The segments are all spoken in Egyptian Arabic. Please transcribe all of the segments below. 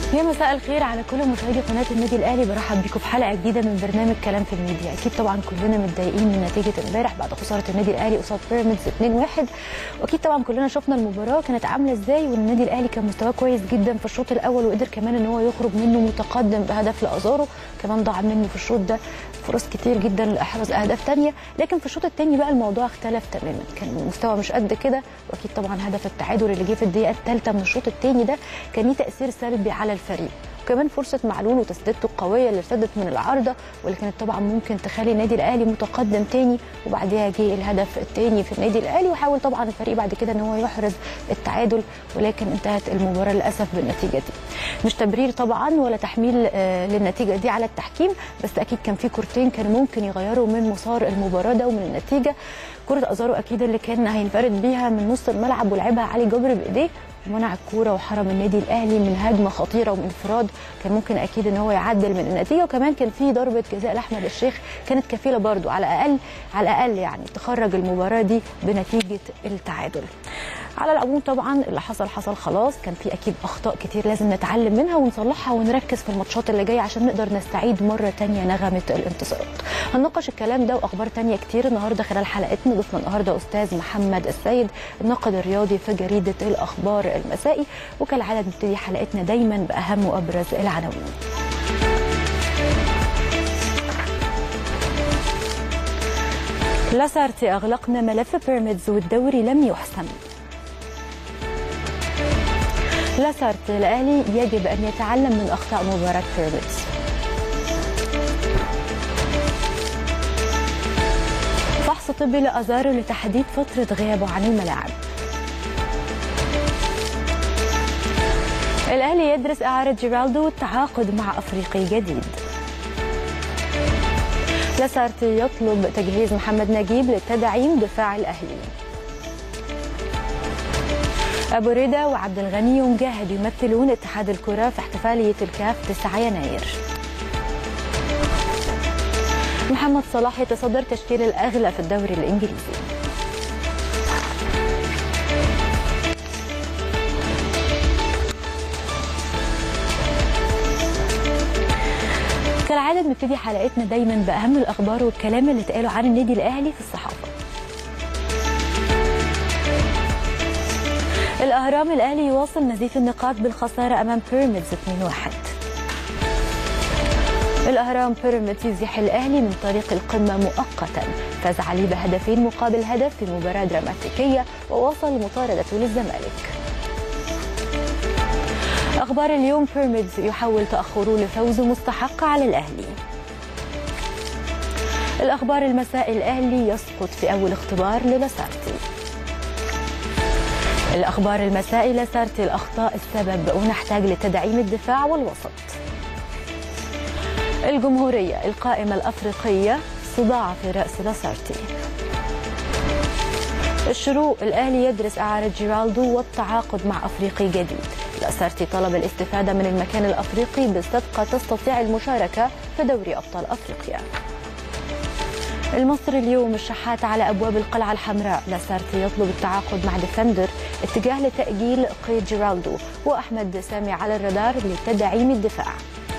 يا مساء الخير على كل مشاهدي قناه النادي الاهلي برحب بيكم في حلقه جديده من برنامج كلام في الميديا اكيد طبعا كلنا متضايقين من نتيجه امبارح بعد خساره النادي الاهلي قصاد بيراميدز 2-1 واكيد طبعا كلنا شفنا المباراه كانت عامله ازاي والنادي الاهلي كان مستواه كويس جدا في الشوط الاول وقدر كمان ان هو يخرج منه متقدم بهدف لازارو كمان ضاع منه في الشوط ده فرص كتير جدا لاحراز اهداف ثانيه لكن في الشوط الثاني بقى الموضوع اختلف تماما كان المستوى مش قد كده واكيد طبعا هدف التعادل اللي جه في الدقيقه الثالثه من الشوط الثاني ده كان ليه تاثير سلبي على الفريق وكمان فرصه معلول وتسديدته القويه اللي ارتدت من العارضه واللي كانت طبعا ممكن تخلي النادي الاهلي متقدم تاني وبعديها جه الهدف الثاني في النادي الاهلي وحاول طبعا الفريق بعد كده ان هو يحرز التعادل ولكن انتهت المباراه للاسف بالنتيجه دي مش تبرير طبعا ولا تحميل آه للنتيجه دي على التحكيم بس اكيد كان في كورتين كانوا ممكن يغيروا من مسار المباراه ده ومن النتيجه كره ازارو اكيد اللي كان هينفرد بيها من نص الملعب ولعبها علي جبر بايديه ومنع الكوره وحرم النادي الاهلي من هجمه خطيره ومن انفراد كان ممكن اكيد ان هو يعدل من النتيجه وكمان كان في ضربه جزاء لاحمد الشيخ كانت كفيله برضو على الاقل على الاقل يعني تخرج المباراه دي بنتيجه التعادل على العموم طبعا اللي حصل حصل خلاص كان في اكيد اخطاء كتير لازم نتعلم منها ونصلحها ونركز في الماتشات اللي جايه عشان نقدر نستعيد مره تانية نغمه الانتصارات هنناقش الكلام ده واخبار تانية كتير النهارده خلال حلقتنا ضيفنا النهارده استاذ محمد السيد الناقد الرياضي في جريده الاخبار المسائي وكالعاده نبتدي حلقتنا دايما باهم وابرز العناوين لاسارتي اغلقنا ملف بيراميدز والدوري لم يحسم لاسارتي الاهلي يجب ان يتعلم من اخطاء مباراه بيراميدز فحص طبي لازارو لتحديد فتره غيابه عن الملاعب الاهلي يدرس اعاره جيرالدو والتعاقد مع افريقي جديد لاسارتي يطلب تجهيز محمد نجيب لتدعيم دفاع الاهلي ابو رضا وعبد الغني ومجاهد يمثلون اتحاد الكره في احتفاليه الكاف 9 يناير محمد صلاح يتصدر تشكيل الاغلى في الدوري الانجليزي كالعاده بنبتدي حلقتنا دايما باهم الاخبار والكلام اللي اتقالوا عن النادي الاهلي في الصحافه الاهرام الاهلي يواصل نزيف النقاط بالخساره امام بيراميدز 2-1 الاهرام بيراميدز يزيح الاهلي من طريق القمه مؤقتا فاز عليه بهدفين مقابل هدف في مباراه دراماتيكيه وواصل مطاردته للزمالك اخبار اليوم بيراميدز يحول تاخره لفوز مستحق على الاهلي الاخبار المساء الاهلي يسقط في اول اختبار للاسارتي الاخبار المساء لاسارتي الاخطاء السبب ونحتاج لتدعيم الدفاع والوسط الجمهوريه القائمه الافريقيه صداع في راس لاسارتي الشروق الاهلي يدرس اعاره جيرالدو والتعاقد مع افريقي جديد لاسارتي طلب الاستفاده من المكان الافريقي بصفقه تستطيع المشاركه في دوري ابطال افريقيا المصري اليوم الشحات على ابواب القلعه الحمراء لاسارتي يطلب التعاقد مع ديفندر اتجاه لتاجيل قيد جيرالدو واحمد سامي على الرادار لتدعيم الدفاع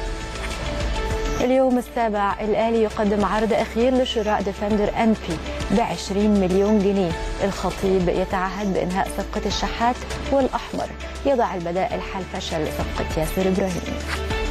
اليوم السابع الاهلي يقدم عرض اخير لشراء ديفندر انبي ب 20 مليون جنيه الخطيب يتعهد بانهاء صفقه الشحات والاحمر يضع البدائل حال فشل صفقه ياسر ابراهيم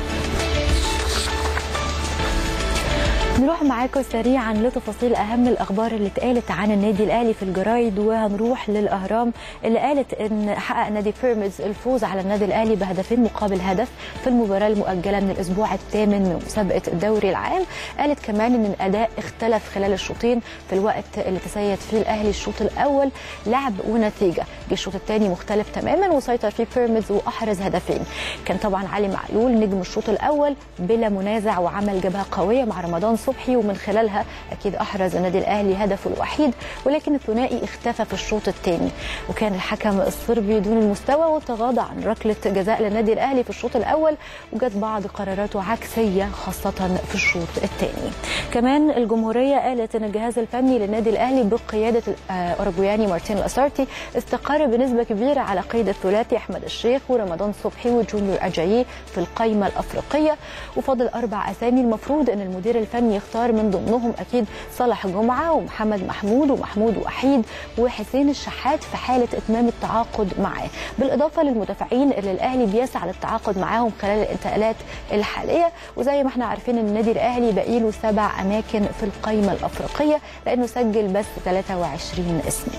نروح معاكم سريعا لتفاصيل اهم الاخبار اللي اتقالت عن النادي الاهلي في الجرايد وهنروح للاهرام اللي قالت ان حقق نادي بيراميدز الفوز على النادي الاهلي بهدفين مقابل هدف في المباراه المؤجله من الاسبوع الثامن من مسابقه الدوري العام قالت كمان ان الاداء اختلف خلال الشوطين في الوقت اللي تسيد فيه الاهلي الشوط الاول لعب ونتيجه جه الشوط الثاني مختلف تماما وسيطر فيه بيراميدز واحرز هدفين كان طبعا علي معلول نجم الشوط الاول بلا منازع وعمل جبهه قويه مع رمضان صبحي ومن خلالها اكيد احرز النادي الاهلي هدفه الوحيد ولكن الثنائي اختفى في الشوط الثاني وكان الحكم الصربي دون المستوى وتغاضى عن ركله جزاء للنادي الاهلي في الشوط الاول وجت بعض قراراته عكسيه خاصه في الشوط الثاني كمان الجمهوريه قالت ان الجهاز الفني للنادي الاهلي بقياده الاورجوياني مارتين لاسارتي استقر بنسبه كبيره على قيد الثلاثي احمد الشيخ ورمضان صبحي وجونيور اجاييه في القائمه الافريقيه وفاضل اربع اسامي المفروض ان المدير الفني يختار من ضمنهم اكيد صالح جمعه ومحمد محمود ومحمود وحيد وحسين الشحات في حاله اتمام التعاقد معاه بالاضافه للمدافعين اللي الاهلي بيسعى للتعاقد معاهم خلال الانتقالات الحاليه وزي ما احنا عارفين ان النادي الاهلي باقي له سبع اماكن في القائمه الافريقيه لانه سجل بس 23 اسم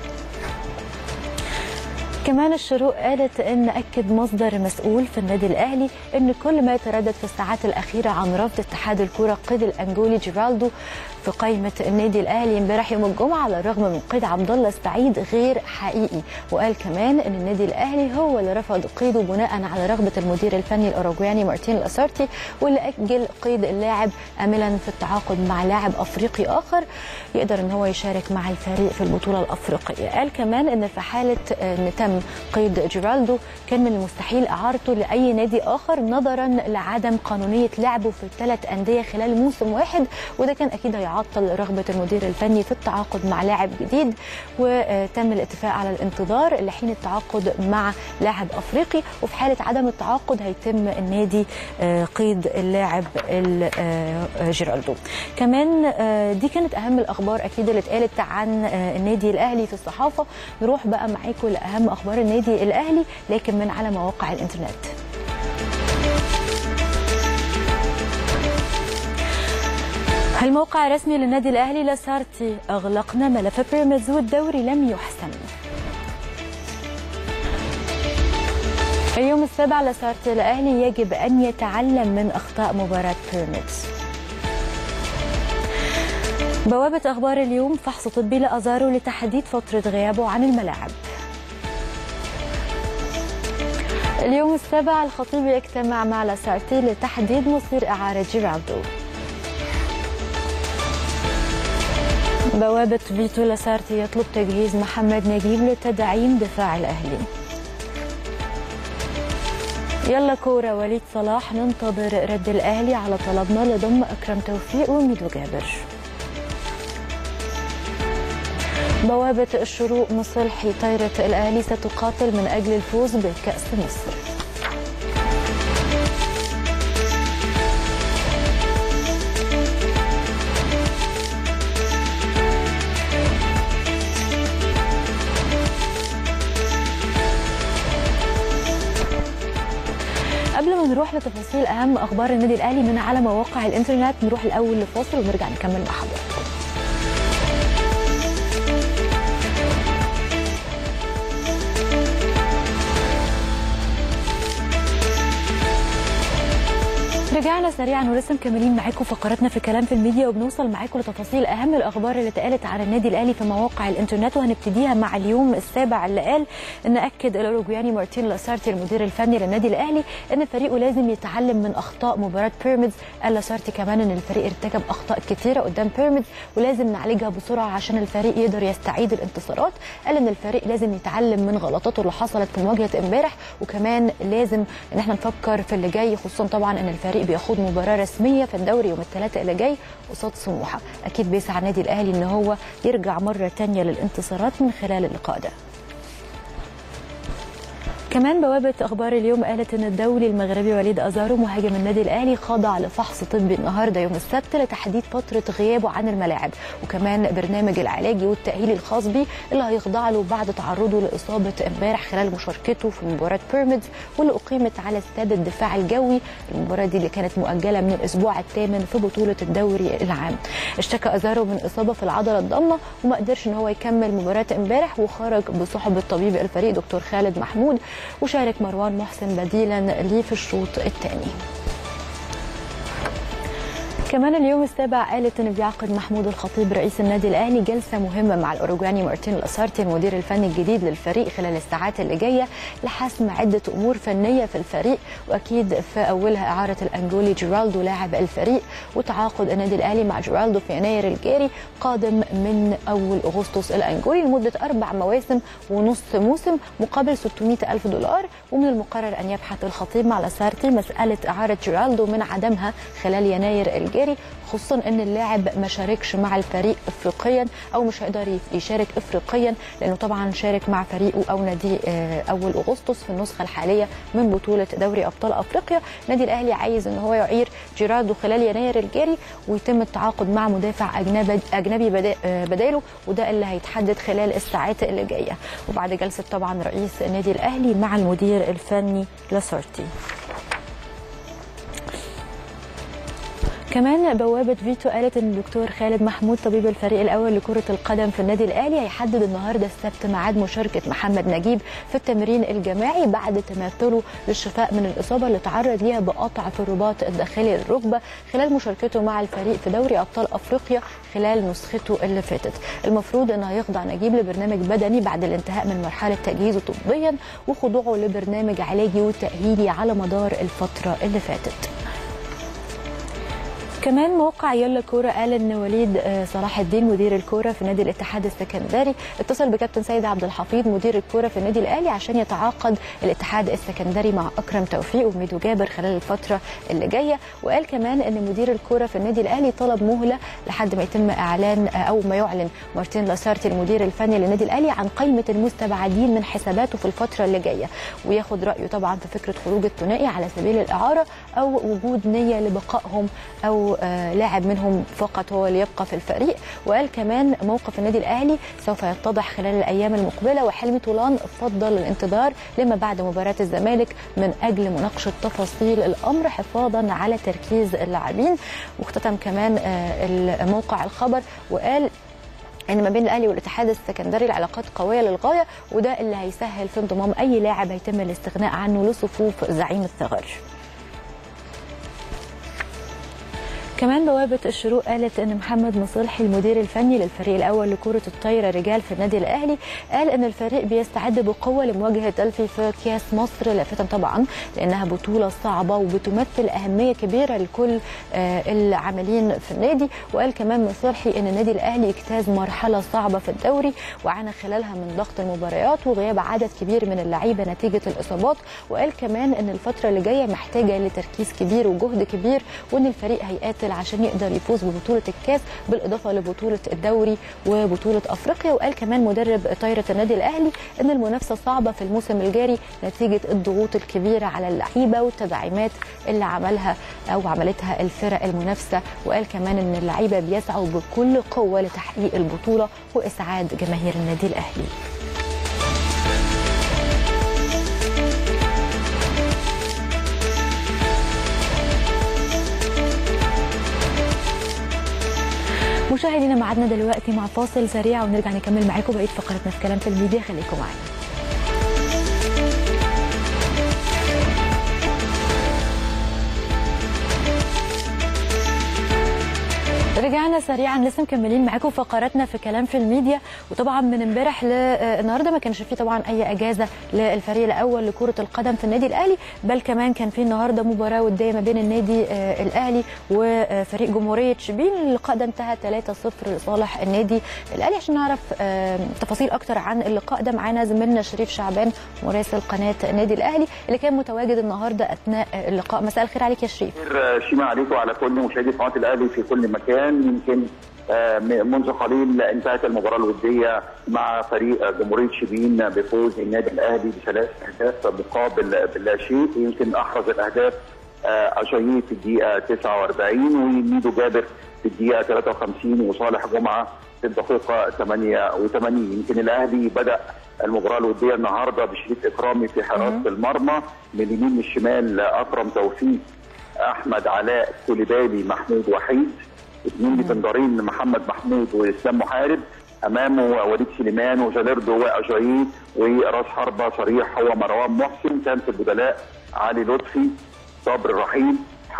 كمان الشروق قالت ان اكد مصدر مسؤول في النادي الاهلي ان كل ما يتردد في الساعات الاخيره عن رفض اتحاد الكره قيد الانجولي جيرالدو في قائمه النادي الاهلي امبارح يوم الجمعه على الرغم من قيد عبد الله السعيد غير حقيقي وقال كمان ان النادي الاهلي هو اللي رفض قيده بناء على رغبه المدير الفني الاوروجواني مارتين لاسارتي واللي اجل قيد اللاعب املا في التعاقد مع لاعب افريقي اخر يقدر ان هو يشارك مع الفريق في البطوله الافريقيه قال كمان ان في حاله ان تم قيد جيرالدو كان من المستحيل اعارته لاي نادي اخر نظرا لعدم قانونيه لعبه في الثلاث انديه خلال موسم واحد وده كان اكيد هيعطل رغبه المدير الفني في التعاقد مع لاعب جديد وتم الاتفاق على الانتظار لحين التعاقد مع لاعب افريقي وفي حاله عدم التعاقد هيتم النادي قيد اللاعب جيرالدو كمان دي كانت اهم الاخبار اكيد اللي اتقالت عن النادي الاهلي في الصحافه نروح بقى معاكم لاهم اخبار النادي الاهلي لكن من على مواقع الانترنت الموقع الرسمي للنادي الاهلي لاسارتي اغلقنا ملف بيراميدز والدوري لم يحسم اليوم السابع لاسارتي الاهلي يجب ان يتعلم من اخطاء مباراه بيراميدز بوابة أخبار اليوم فحص طبي لأزارو لتحديد فترة غيابه عن الملاعب اليوم السابع الخطيب يجتمع مع لاسارتي لتحديد مصير إعارة جيرالدو بوابة فيتو لاسارتي يطلب تجهيز محمد نجيب لتدعيم دفاع الأهلي يلا كورة وليد صلاح ننتظر رد الأهلي على طلبنا لضم أكرم توفيق وميدو جابر بوابة الشروق مصلحي طايرة الأهلي ستقاتل من أجل الفوز بكأس مصر قبل ما نروح لتفاصيل أهم أخبار النادي الأهلي من على مواقع الإنترنت نروح الأول لفاصل ونرجع نكمل مع حضراتكم رجعنا سريعا ولسه مكملين معاكم فقراتنا في كلام في الميديا وبنوصل معاكم لتفاصيل اهم الاخبار اللي اتقالت عن النادي الاهلي في مواقع الانترنت وهنبتديها مع اليوم السابع اللي قال ان اكد الاوروجواني مارتين لاسارتي المدير الفني للنادي الاهلي ان فريقه لازم يتعلم من اخطاء مباراه بيراميدز قال لاسارتي كمان ان الفريق ارتكب اخطاء كثيره قدام بيراميدز ولازم نعالجها بسرعه عشان الفريق يقدر يستعيد الانتصارات قال ان الفريق لازم يتعلم من غلطاته اللي حصلت في مواجهه امبارح وكمان لازم ان احنا نفكر في اللي جاي خصوصا طبعا ان الفريق بيخوض مباراه رسميه في الدوري يوم الثلاثاء اللي جاي قصاد سموحه اكيد بيسعى النادي الاهلي ان هو يرجع مره ثانيه للانتصارات من خلال اللقاء ده كمان بوابة أخبار اليوم قالت إن الدولي المغربي وليد أزارو مهاجم النادي الأهلي خضع لفحص طبي النهاردة يوم السبت لتحديد فترة غيابه عن الملاعب وكمان برنامج العلاجي والتأهيلي الخاص بيه اللي هيخضع له بعد تعرضه لإصابة امبارح خلال مشاركته في مباراة بيراميدز واللي أقيمت على استاد الدفاع الجوي المباراة دي اللي كانت مؤجلة من الأسبوع الثامن في بطولة الدوري العام اشتكى أزارو من إصابة في العضلة الضمة وما قدرش إن هو يكمل مباراة امبارح وخرج بصحبة طبيب الفريق دكتور خالد محمود وشارك مروان محسن بديلا ليه في الشوط الثاني كمان اليوم السابع قالت ان بيعقد محمود الخطيب رئيس النادي الاهلي جلسه مهمه مع الاوروجواني مارتين لاسارتي المدير الفني الجديد للفريق خلال الساعات اللي جايه لحسم عده امور فنيه في الفريق واكيد في اولها اعاره الانجولي جيرالدو لاعب الفريق وتعاقد النادي الاهلي مع جيرالدو في يناير الجاري قادم من اول اغسطس الانجولي لمده اربع مواسم ونص موسم مقابل 600 الف دولار ومن المقرر ان يبحث الخطيب مع لاسارتي مساله اعاره جيرالدو من عدمها خلال يناير الجاري خصوصا ان اللاعب ما شاركش مع الفريق افريقيا او مش هيقدر يشارك افريقيا لانه طبعا شارك مع فريقه او نادي اول اغسطس في النسخه الحاليه من بطوله دوري ابطال افريقيا النادي الاهلي عايز ان هو يعير جيراردو خلال يناير الجاري ويتم التعاقد مع مدافع اجنبي اجنبي بداله وده اللي هيتحدد خلال الساعات اللي جايه وبعد جلسه طبعا رئيس النادي الاهلي مع المدير الفني لاسارتي كمان بوابة فيتو قالت ان الدكتور خالد محمود طبيب الفريق الاول لكرة القدم في النادي الاهلي هيحدد النهارده السبت ميعاد مشاركة محمد نجيب في التمرين الجماعي بعد تماثله للشفاء من الاصابة اللي تعرض ليها بقطع في الرباط الداخلي للركبة خلال مشاركته مع الفريق في دوري ابطال افريقيا خلال نسخته اللي فاتت المفروض انه هيخضع نجيب لبرنامج بدني بعد الانتهاء من مرحلة تجهيزه طبيا وخضوعه لبرنامج علاجي وتأهيلي على مدار الفترة اللي فاتت كمان موقع يلا كوره قال ان وليد صلاح الدين مدير الكوره في نادي الاتحاد السكندري اتصل بكابتن سيد عبد الحفيظ مدير الكوره في النادي الاهلي عشان يتعاقد الاتحاد السكندري مع اكرم توفيق وميدو جابر خلال الفتره اللي جايه وقال كمان ان مدير الكوره في النادي الاهلي طلب مهله لحد ما يتم اعلان او ما يعلن مارتين لاسارتي المدير الفني للنادي الاهلي عن قائمه المستبعدين من حساباته في الفتره اللي جايه وياخد رايه طبعا في فكره خروج الثنائي على سبيل الاعاره او وجود نيه لبقائهم او لاعب منهم فقط هو اللي يبقى في الفريق وقال كمان موقف النادي الاهلي سوف يتضح خلال الايام المقبله وحلمي طولان فضل الانتظار لما بعد مباراه الزمالك من اجل مناقشه تفاصيل الامر حفاظا على تركيز اللاعبين واختتم كمان موقع الخبر وقال ان ما بين الاهلي والاتحاد السكندري العلاقات قويه للغايه وده اللي هيسهل في انضمام اي لاعب هيتم الاستغناء عنه لصفوف زعيم الثغر كمان بوابة الشروق قالت ان محمد مصلحي المدير الفني للفريق الاول لكرة الطايرة رجال في النادي الاهلي قال ان الفريق بيستعد بقوة لمواجهة الفي في كاس مصر لافتا طبعا لانها بطولة صعبة وبتمثل اهمية كبيرة لكل العاملين في النادي وقال كمان مصلحي ان النادي الاهلي اجتاز مرحلة صعبة في الدوري وعانى خلالها من ضغط المباريات وغياب عدد كبير من اللعيبة نتيجة الاصابات وقال كمان ان الفترة اللي جاية محتاجة لتركيز كبير وجهد كبير وان الفريق هيقاتل عشان يقدر يفوز ببطوله الكاس بالاضافه لبطوله الدوري وبطوله افريقيا وقال كمان مدرب طايره النادي الاهلي ان المنافسه صعبه في الموسم الجاري نتيجه الضغوط الكبيره على اللعيبه والتدعيمات اللي عملها او عملتها الفرق المنافسه وقال كمان ان اللعيبه بيسعوا بكل قوه لتحقيق البطوله واسعاد جماهير النادي الاهلي مشاهدينا معادنا دلوقتي مع فاصل سريع ونرجع نكمل معاكم بقيه فقرتنا في كلام في الميديا خليكم معانا رجعنا سريعا لسه مكملين معاكم فقراتنا في كلام في الميديا وطبعا من امبارح للنهارده ما كانش فيه طبعا اي اجازه للفريق الاول لكره القدم في النادي الاهلي بل كمان كان في النهارده مباراه وديه ما بين النادي الاهلي وفريق جمهوريه شبين اللقاء ده انتهى 3-0 لصالح النادي الاهلي عشان نعرف تفاصيل اكتر عن اللقاء ده معانا زميلنا شريف شعبان مراسل قناه النادي الاهلي اللي كان متواجد النهارده اثناء اللقاء مساء الخير عليك يا شريف شيماء عليكم وعلى كل مشاهدي قناه الاهلي في كل مكان يمكن منذ قليل انتهت المباراه الوديه مع فريق جمهوريه شبين بفوز النادي الاهلي بثلاث اهداف مقابل بلا شيء يمكن احرز الاهداف اجاييه في الدقيقه 49 وميدو جابر في الدقيقه 53 وصالح جمعه في الدقيقه 88 يمكن الاهلي بدا المباراه الوديه النهارده بشريف اكرامي في حراسه المرمى من اليمين للشمال اكرم توفيق احمد علاء كوليبالي محمود وحيد اثنين ديفندرين محمد محمود واسلام محارب امامه وليد سليمان وجاليردو واجاييه وراس حربه صريح هو مروان محسن كان في البدلاء علي لطفي صبر رحيم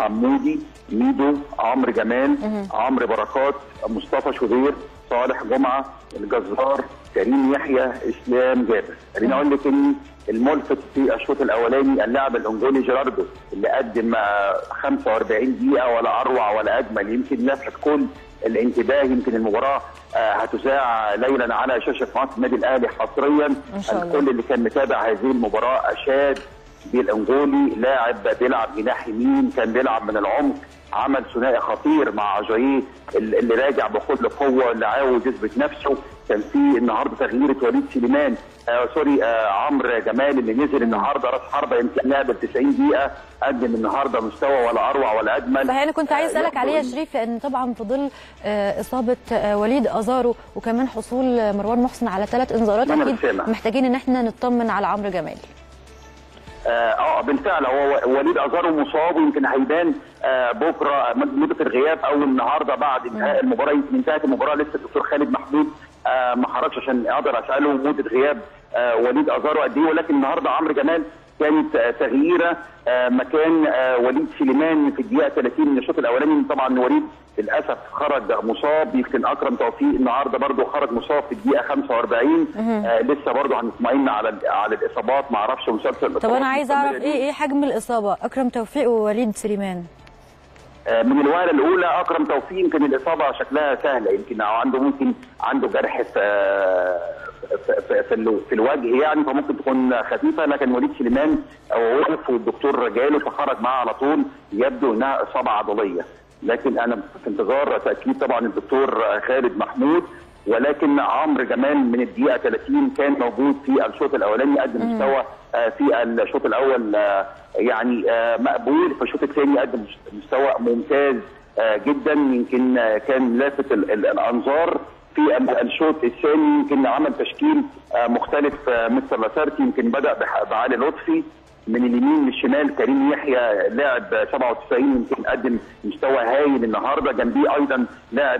حمودي ميدو عمرو جمال عمرو بركات مصطفى شوبير صالح جمعه الجزار كريم يحيى اسلام جابر خليني اقول لك ان الملفت في الشوط الاولاني اللاعب الانجولي جيراردو اللي قدم آه، 45 دقيقه ولا اروع ولا اجمل يمكن لفت كل الانتباه يمكن المباراه آه، هتذاع ليلا على شاشه قناه النادي الاهلي حصريا إن شاء الله. الكل اللي كان متابع هذه المباراه اشاد بالانجولي لاعب بيلعب جناح يمين كان بيلعب من العمق عمل ثنائي خطير مع جاييه اللي اللي راجع بكل قوه اللي عاوز يثبت نفسه كان في النهارده تغيير وليد سليمان آه سوري آه عمرو جمال اللي نزل النهارده راس حربه يمكن لعب ال 90 دقيقه قدم النهارده مستوى ولا اروع ولا اجمل صحيح انا كنت عايز آه، اسالك يبدو عليه يا إن- شريف لان طبعا في ظل آه، اصابه آه، وليد ازارو وكمان حصول آه، مروان محسن على ثلاث انذارات أنا اكيد بسامع. محتاجين ان احنا نطمن على عمرو جمال اه آه، بالفعل هو وليد ازارو مصاب ويمكن هيبان آه بكره مده الغياب او النهارده بعد انتهاء المباراه يمكن انتهت المباراه لسه الدكتور خالد محمود آه ما خرجش عشان اقدر اساله مده غياب آه وليد ازارو قد ايه ولكن النهارده عمرو جمال كانت آه، تغييره آه، مكان آه، وليد سليمان في الدقيقه 30 من الشوط الاولاني طبعا وليد للاسف خرج مصاب يمكن اكرم توفيق النهارده برضه خرج مصاب في الدقيقه 45 آه لسه برضه هنطمئن على ال- على الاصابات ما اعرفش مسلسل طب الإصابات انا عايز اعرف مستمرة ايه ايه حجم الاصابه اكرم توفيق ووليد سليمان آه، من الوهله الاولى اكرم توفيق يمكن الاصابه شكلها سهله يمكن او عنده ممكن عنده جرح في في, في, في, الو- في الوجه يعني فممكن تكون خفيفه لكن وليد سليمان هو وقف والدكتور جاله فخرج معاه على طول يبدو انها اصابه عضليه لكن انا في انتظار تاكيد طبعا الدكتور خالد محمود ولكن عمرو جمال من الدقيقه 30 كان موجود في الشوط الاولاني قدم مستوى آه، في الشوط الاول آه، يعني آه، مقبول في الشوط الثاني قدم مستوى ممتاز آه، جدا يمكن آه، كان لافت ال- ال- الانظار في ال- الشوط الثاني يمكن عمل تشكيل آه، مختلف آه، مستر لاسارتي يمكن بدا بح- بعلي لطفي من اليمين للشمال كريم يحيى لاعب 97 يمكن قدم مستوى هايل النهارده جنبيه ايضا لاعب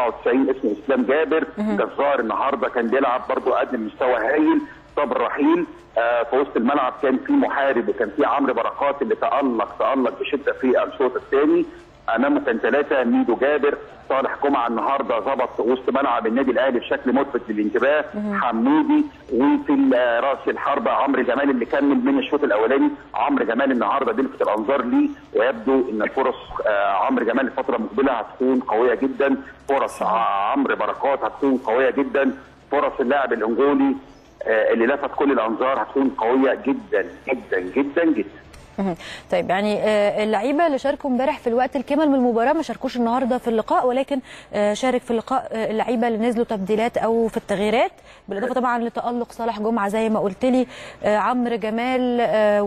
97 اسمه اسلام جابر جزار النهارده كان بيلعب برضه قدم مستوى هايل صبر رحيل آه في وسط الملعب كان في محارب وكان في عمرو بركات اللي تالق تالق بشده في الشوط الثاني امامه كان ثلاثه ميدو جابر صالح جمعه النهارده ظبط وسط ملعب النادي الاهلي بشكل ملفت للانتباه حمودي وفي ال- راس الحربه عمرو جمال اللي كمل من الشوط الاولاني عمرو جمال النهارده بيلفت الانظار ليه ويبدو ان الفرص آه، عمرو جمال الفتره المقبله هتكون قويه جدا فرص ع- عمرو بركات هتكون قويه جدا فرص اللاعب الانجولي آه، اللي لفت كل الانظار هتكون قويه جدا جدا جدا جدا مهم. طيب يعني آه، اللعيبه اللي شاركوا امبارح في الوقت الكامل من المباراه ما شاركوش النهارده في اللقاء ولكن آه، شارك في اللقاء آه، اللعيبه اللي نزلوا تبديلات او في التغييرات بالاضافه طبعا لتالق صالح جمعه زي ما قلت لي آه، عمرو جمال آه،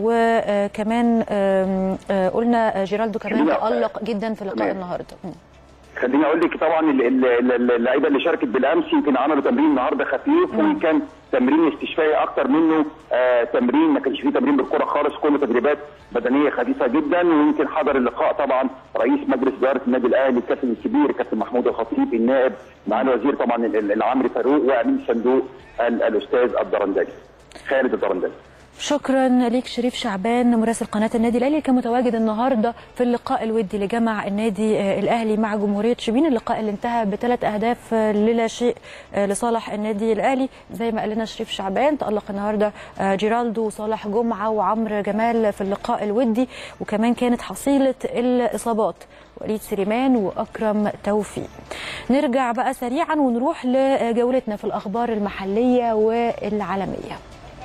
وكمان آم، آه، قلنا آه، جيرالدو كمان خلينا- تالق جدا في لقاء تمام. النهارده مم. خليني اقول لك طبعا ال- ال- ال- اللعيبه اللي شاركت بالامس يمكن عملوا تمرين النهارده خفيف وكان تمرين استشفائي اكتر منه آه تمرين ما كانش فيه تمرين بالكره خالص كله تدريبات بدنيه خفيفه جدا ويمكن حضر اللقاء طبعا رئيس مجلس اداره النادي الاهلي الكابتن الكبير كابتن محمود الخطيب النائب معالي الوزير طبعا ال- ال- العمري فاروق وامين صندوق ال- الاستاذ الدرندلي خالد الدرندلي شكرا ليك شريف شعبان مراسل قناه النادي الاهلي كان متواجد النهارده في اللقاء الودي اللي جمع النادي آه، الاهلي مع جمهوريه شبين اللقاء اللي انتهى بثلاث اهداف آه، للا شيء آه، لصالح النادي الاهلي زي ما قال لنا شريف شعبان تالق النهارده آه، جيرالدو وصالح جمعه وعمرو جمال في اللقاء الودي وكمان كانت حصيله الاصابات وليد سليمان واكرم توفيق نرجع بقى سريعا ونروح لجولتنا في الاخبار المحليه والعالميه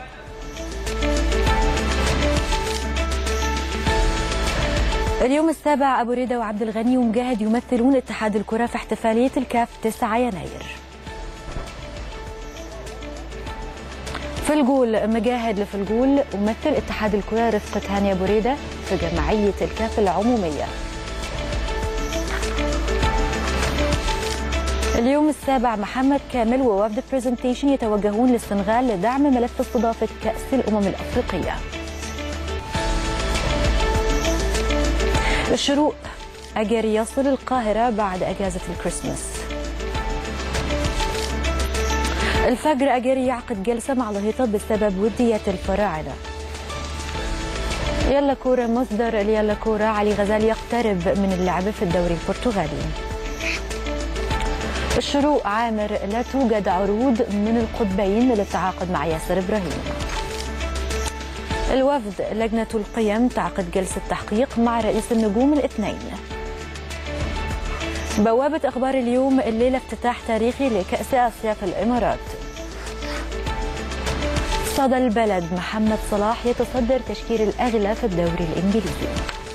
اليوم السابع أبو ريدة وعبد الغني ومجاهد يمثلون اتحاد الكرة في احتفالية الكاف 9 يناير في الجول مجاهد في الجول ومثل اتحاد الكرة رفقة هاني أبو ريدة في جمعية الكاف العمومية اليوم السابع محمد كامل ووفد برزنتيشن يتوجهون للسنغال لدعم ملف استضافة كأس الأمم الأفريقية الشروق أجري يصل القاهرة بعد أجازة الكريسماس الفجر أجري يعقد جلسة مع لهيطة بسبب ودية الفراعنة يلا كورة مصدر يلا كورة علي غزال يقترب من اللعب في الدوري البرتغالي الشروق عامر لا توجد عروض من القطبين للتعاقد مع ياسر ابراهيم الوفد لجنة القيم تعقد جلسة تحقيق مع رئيس النجوم الاثنين بوابة أخبار اليوم الليلة افتتاح تاريخي لكأس آسيا في الإمارات صدى البلد محمد صلاح يتصدر تشكيل الأغلى في الدوري الإنجليزي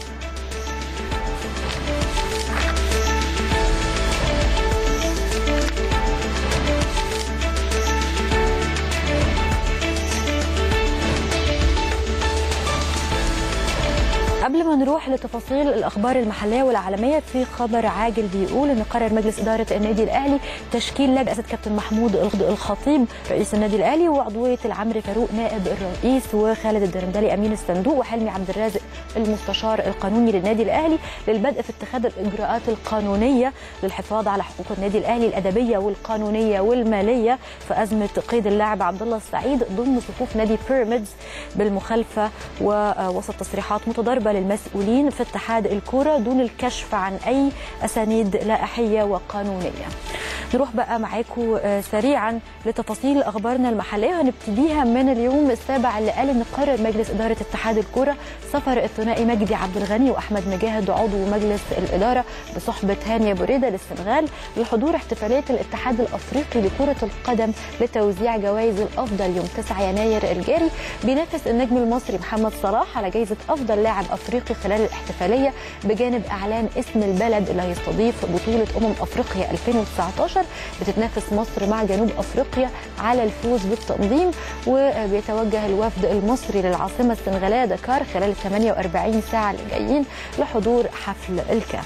قبل ما نروح لتفاصيل الاخبار المحليه والعالميه في خبر عاجل بيقول ان قرر مجلس اداره النادي الاهلي تشكيل لجنه كابتن محمود الخطيب رئيس النادي الاهلي وعضويه العمري فاروق نائب الرئيس وخالد الدرندلي امين الصندوق وحلمي عبد الرازق المستشار القانوني للنادي الاهلي للبدء في اتخاذ الاجراءات القانونيه للحفاظ على حقوق النادي الاهلي الادبيه والقانونيه والماليه في ازمه قيد اللاعب عبد الله السعيد ضمن صفوف نادي بيراميدز بالمخالفه ووسط تصريحات متضاربه للمسؤولين في اتحاد الكرة دون الكشف عن أي أسانيد لائحية وقانونية نروح بقى معاكم سريعا لتفاصيل اخبارنا المحليه هنبتديها من اليوم السابع اللي قال ان قرر مجلس اداره اتحاد الكوره سفر الثنائي مجدي عبد الغني واحمد مجاهد عضو مجلس الاداره بصحبه هانيا بوريده للسنغال لحضور احتفاليه الاتحاد الافريقي لكره القدم لتوزيع جوائز الافضل يوم 9 يناير الجاري بينافس النجم المصري محمد صلاح على جائزه افضل لاعب افريقي خلال الاحتفاليه بجانب اعلان اسم البلد اللي هيستضيف بطوله امم افريقيا 2019 بتتنافس مصر مع جنوب افريقيا على الفوز بالتنظيم وبيتوجه الوفد المصري للعاصمه السنغاليه دكار خلال ال 48 ساعه اللي جايين لحضور حفل الكاف.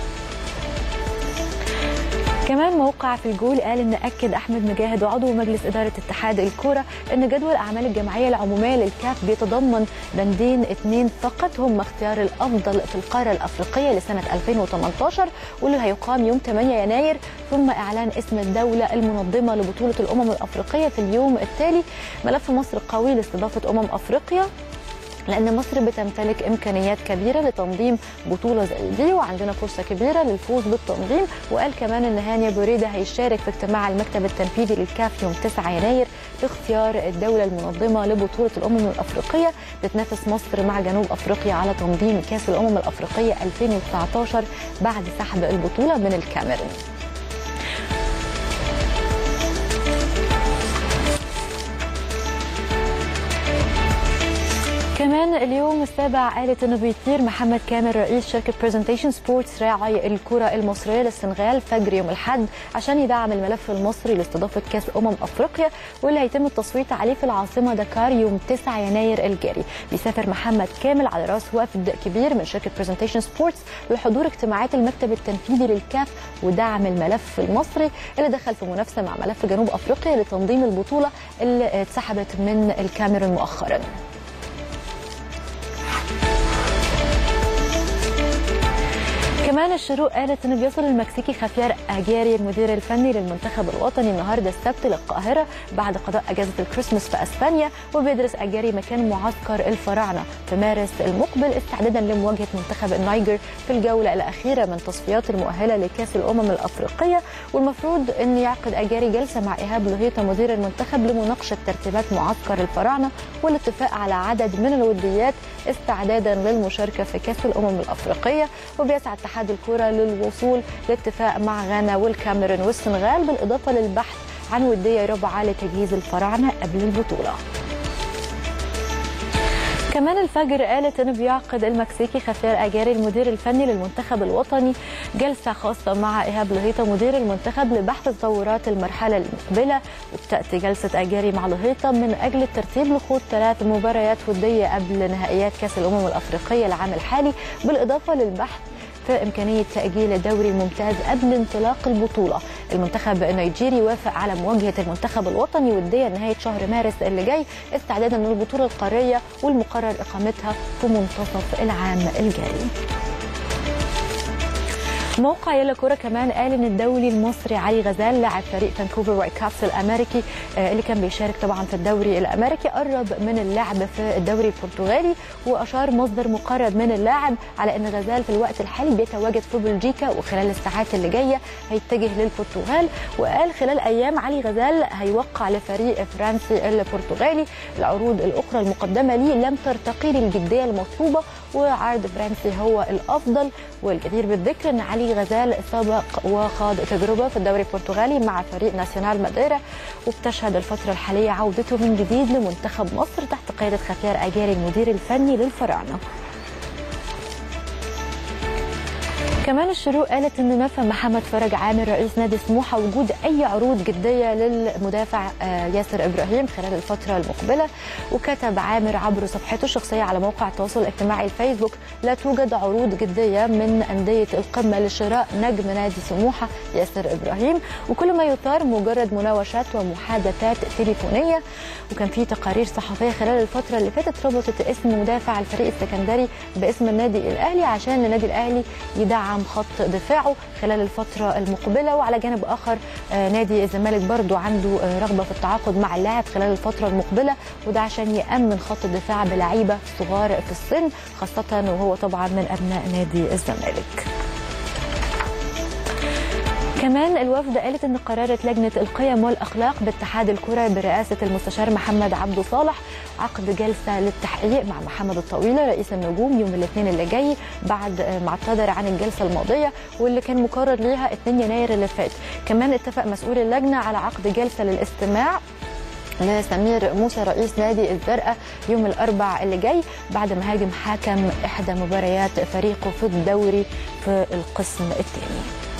كمان موقع في الجول قال ان اكد احمد مجاهد وعضو مجلس اداره اتحاد الكوره ان جدول الاعمال الجماعيه العموميه للكاف بيتضمن بندين اثنين فقط هم اختيار الافضل في القاره الافريقيه لسنه 2018 واللي هيقام يوم 8 يناير ثم اعلان اسم الدوله المنظمه لبطوله الامم الافريقيه في اليوم التالي ملف مصر قوي لاستضافه امم افريقيا لان مصر بتمتلك امكانيات كبيره لتنظيم بطوله زي دي وعندنا فرصه كبيره للفوز بالتنظيم وقال كمان ان هانيا بوريده هيشارك في اجتماع المكتب التنفيذي للكاف يوم 9 يناير لاختيار الدوله المنظمه لبطوله الامم الافريقيه بتنافس مصر مع جنوب افريقيا على تنظيم كاس الامم الافريقيه 2019 بعد سحب البطوله من الكاميرون كمان اليوم السابع قالت انه بيطير محمد كامل رئيس شركه برزنتيشن سبورتس راعي الكره المصريه للسنغال فجر يوم الاحد عشان يدعم الملف المصري لاستضافه كاس امم افريقيا واللي هيتم التصويت عليه في العاصمه دكار يوم 9 يناير الجاري بيسافر محمد كامل على راس وفد كبير من شركه برزنتيشن سبورتس لحضور اجتماعات المكتب التنفيذي للكاف ودعم الملف المصري اللي دخل في منافسه مع ملف جنوب افريقيا لتنظيم البطوله اللي اتسحبت من الكاميرون مؤخرا كمان الشروق قالت انه بيصل المكسيكي خافير اجاري المدير الفني للمنتخب الوطني النهارده السبت للقاهره بعد قضاء اجازه الكريسماس في اسبانيا وبيدرس اجاري مكان معسكر الفراعنه في مارس المقبل استعدادا لمواجهه منتخب النيجر في الجوله الاخيره من تصفيات المؤهله لكاس الامم الافريقيه والمفروض ان يعقد اجاري جلسه مع ايهاب لهيطه مدير المنتخب لمناقشه ترتيبات معسكر الفراعنه والاتفاق على عدد من الوديات استعدادا للمشاركه في كاس الامم الافريقيه وبيسعى اتحاد الكره للوصول لاتفاق مع غانا والكاميرون والسنغال بالاضافه للبحث عن وديه رابعه لتجهيز الفراعنه قبل البطوله. كمان الفجر قالت انه بيعقد المكسيكي خفير اجاري المدير الفني للمنتخب الوطني جلسه خاصه مع ايهاب لهيطه مدير المنتخب لبحث تطورات المرحله المقبله وبتاتي جلسه اجاري مع لهيطه من اجل الترتيب لخوض ثلاث مباريات وديه قبل نهائيات كاس الامم الافريقيه العام الحالي بالاضافه للبحث في إمكانية تأجيل الدوري الممتاز قبل انطلاق البطولة المنتخب النيجيري وافق على مواجهة المنتخب الوطني ودية نهاية شهر مارس اللي جاي استعدادا للبطولة القارية والمقرر إقامتها في منتصف العام الجاري موقع يلا كوره كمان قال ان الدولي المصري علي غزال لاعب فريق فانكوفر وايت كابس الامريكي آه، اللي كان بيشارك طبعا في الدوري الامريكي قرب من اللعب في الدوري البرتغالي واشار مصدر مقرب من اللاعب على ان غزال في الوقت الحالي بيتواجد في بلجيكا وخلال الساعات اللي جايه هيتجه للبرتغال وقال خلال ايام علي غزال هيوقع لفريق فرنسي البرتغالي العروض الاخرى المقدمه ليه لم ترتقي للجديه المطلوبه وعرض فرنسي هو الافضل والجدير بالذكر ان علي غزال سبق وخاض تجربه في الدوري البرتغالي مع فريق ناسيونال ماديرا وبتشهد الفتره الحاليه عودته من جديد لمنتخب مصر تحت قياده خفير اجاري المدير الفني للفراعنه كمان الشروق قالت ان نفى محمد فرج عامر رئيس نادي سموحه وجود اي عروض جديه للمدافع آه، ياسر ابراهيم خلال الفتره المقبله وكتب عامر عبر صفحته الشخصيه على موقع التواصل الاجتماعي الفيسبوك لا توجد عروض جديه من انديه القمه لشراء نجم نادي سموحه ياسر ابراهيم وكل ما يثار مجرد مناوشات ومحادثات تليفونيه وكان في تقارير صحفيه خلال الفتره اللي فاتت ربطت اسم مدافع الفريق السكندري باسم النادي الاهلي عشان النادي الاهلي يدعم خط دفاعه خلال الفتره المقبله وعلى جانب اخر آه، نادي الزمالك برضو عنده آه، رغبه في التعاقد مع اللاعب خلال الفتره المقبله وده عشان يامن خط الدفاع بلعيبه صغار في السن خاصه وهو طبعا من ابناء نادي الزمالك كمان الوفد قالت ان قررت لجنه القيم والاخلاق باتحاد الكره برئاسه المستشار محمد عبده صالح عقد جلسه للتحقيق مع محمد الطويله رئيس النجوم يوم الاثنين اللي جاي بعد ما اعتذر عن الجلسه الماضيه واللي كان مقرر ليها 2 يناير اللي فات كمان اتفق مسؤول اللجنه على عقد جلسه للاستماع لسمير موسى رئيس نادي الزرقاء يوم الاربع اللي جاي بعد ما هاجم حكم احدى مباريات فريقه في الدوري في القسم الثاني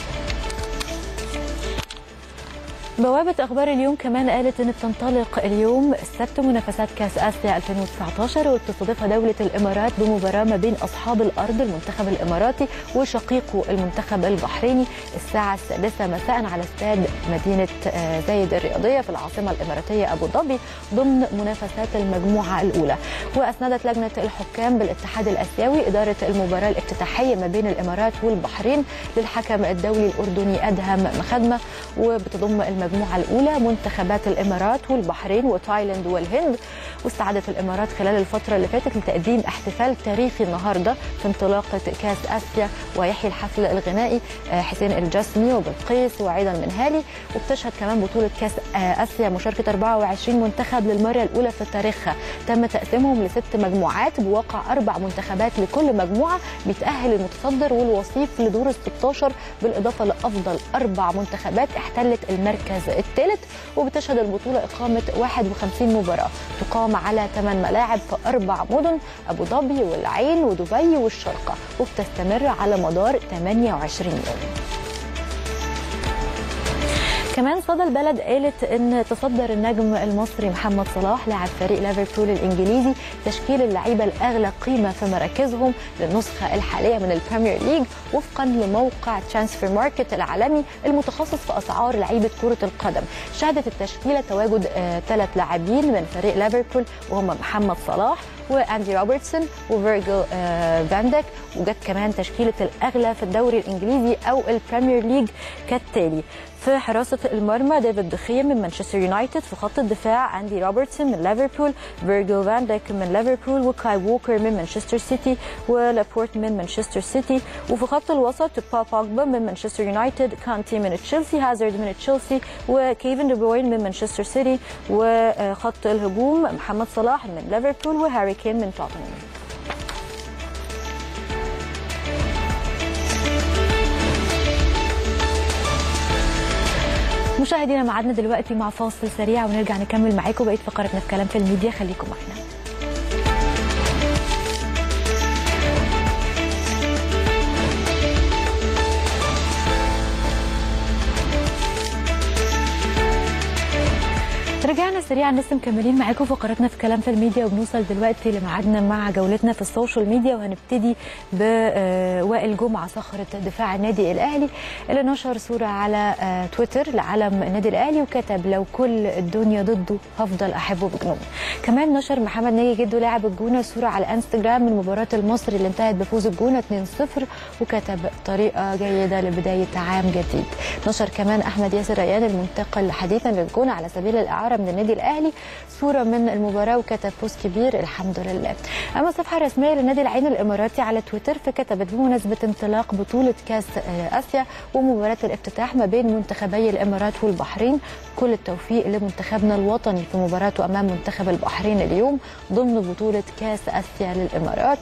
بوابة أخبار اليوم كمان قالت إن بتنطلق اليوم السبت منافسات كأس آسيا 2019 وبتستضيفها دولة الإمارات بمباراة ما بين أصحاب الأرض المنتخب الإماراتي وشقيقه المنتخب البحريني الساعة السادسة مساء على استاد مدينة آه، زايد الرياضية في العاصمة الإماراتية أبو ظبي ضمن منافسات المجموعة الأولى وأسندت لجنة الحكام بالاتحاد الآسيوي إدارة المباراة الافتتاحية ما بين الإمارات والبحرين للحكم الدولي الأردني أدهم مخدمة وبتضم المجموعة الأولى منتخبات الإمارات والبحرين وتايلاند والهند واستعدت الإمارات خلال الفترة اللي فاتت لتقديم احتفال تاريخي النهاردة في انطلاقة كأس آسيا ويحيي الحفل الغنائي آه، حسين الجسمي وبلقيس وعيد المنهالي وبتشهد كمان بطولة كأس آه، آسيا مشاركة 24 منتخب للمرة الأولى في تاريخها تم تقسيمهم لست مجموعات بواقع أربع منتخبات لكل مجموعة بيتأهل المتصدر والوصيف لدور ال 16 بالإضافة لأفضل أربع منتخبات احتلت المركز الثالث وبتشهد البطولة إقامة 51 مباراة تقام على 8 ملاعب في أربع مدن أبو ظبي والعين ودبي والشارقة وبتستمر على مدار 28 يوم كمان صدى البلد قالت ان تصدر النجم المصري محمد صلاح لاعب فريق ليفربول الانجليزي تشكيل اللعيبه الاغلى قيمه في مراكزهم للنسخه الحاليه من البريمير ليج وفقا لموقع ترانسفير ماركت العالمي المتخصص في اسعار لعيبه كره القدم شهدت التشكيله تواجد ثلاث لاعبين من فريق ليفربول وهم محمد صلاح واندي روبرتسون وفيرجل آه، فاندك وجت كمان تشكيله الاغلى في الدوري الانجليزي او البريمير ليج كالتالي في حراسة المرمى ديفيد دخيا من مانشستر يونايتد في خط الدفاع أندي روبرتسون من ليفربول فيرجيل فان دايك من ليفربول وكاي ووكر من مانشستر سيتي ولابورت من مانشستر سيتي وفي خط الوسط با بوجبا من مانشستر يونايتد كانتي من تشيلسي هازارد من تشيلسي وكيفن دي بروين من مانشستر سيتي وخط الهجوم محمد صلاح من ليفربول وهاري كين من توتنهام مشاهدينا معادنا دلوقتي مع فاصل سريع ونرجع نكمل معاكم بقيه فقرتنا في كلام في الميديا خليكم معنا رجعنا سريعا لسه مكملين معاكم فقراتنا في كلام في الميديا وبنوصل دلوقتي لميعادنا مع جولتنا في السوشيال ميديا وهنبتدي بوائل جمعه صخره دفاع النادي الاهلي اللي نشر صوره على آه، تويتر لعلم النادي الاهلي وكتب لو كل الدنيا ضده هفضل احبه بجنون كمان نشر محمد ناجي جدو لاعب الجونه صوره على انستجرام من مباراه المصري اللي انتهت بفوز الجونه 2-0 وكتب طريقه جيده لبدايه عام جديد نشر كمان احمد ياسر ريان المنتقل حديثا للجونه على سبيل الاعاره من النادي الاهلي صوره من المباراه وكتب فوز كبير الحمد لله اما الصفحه الرسميه لنادي العين الاماراتي على تويتر فكتبت بمناسبه انطلاق بطوله كاس آه، اسيا ومباراه الافتتاح ما بين منتخبي الامارات والبحرين كل التوفيق لمنتخبنا الوطني في مباراته امام منتخب البحرين اليوم ضمن بطوله كاس اسيا للامارات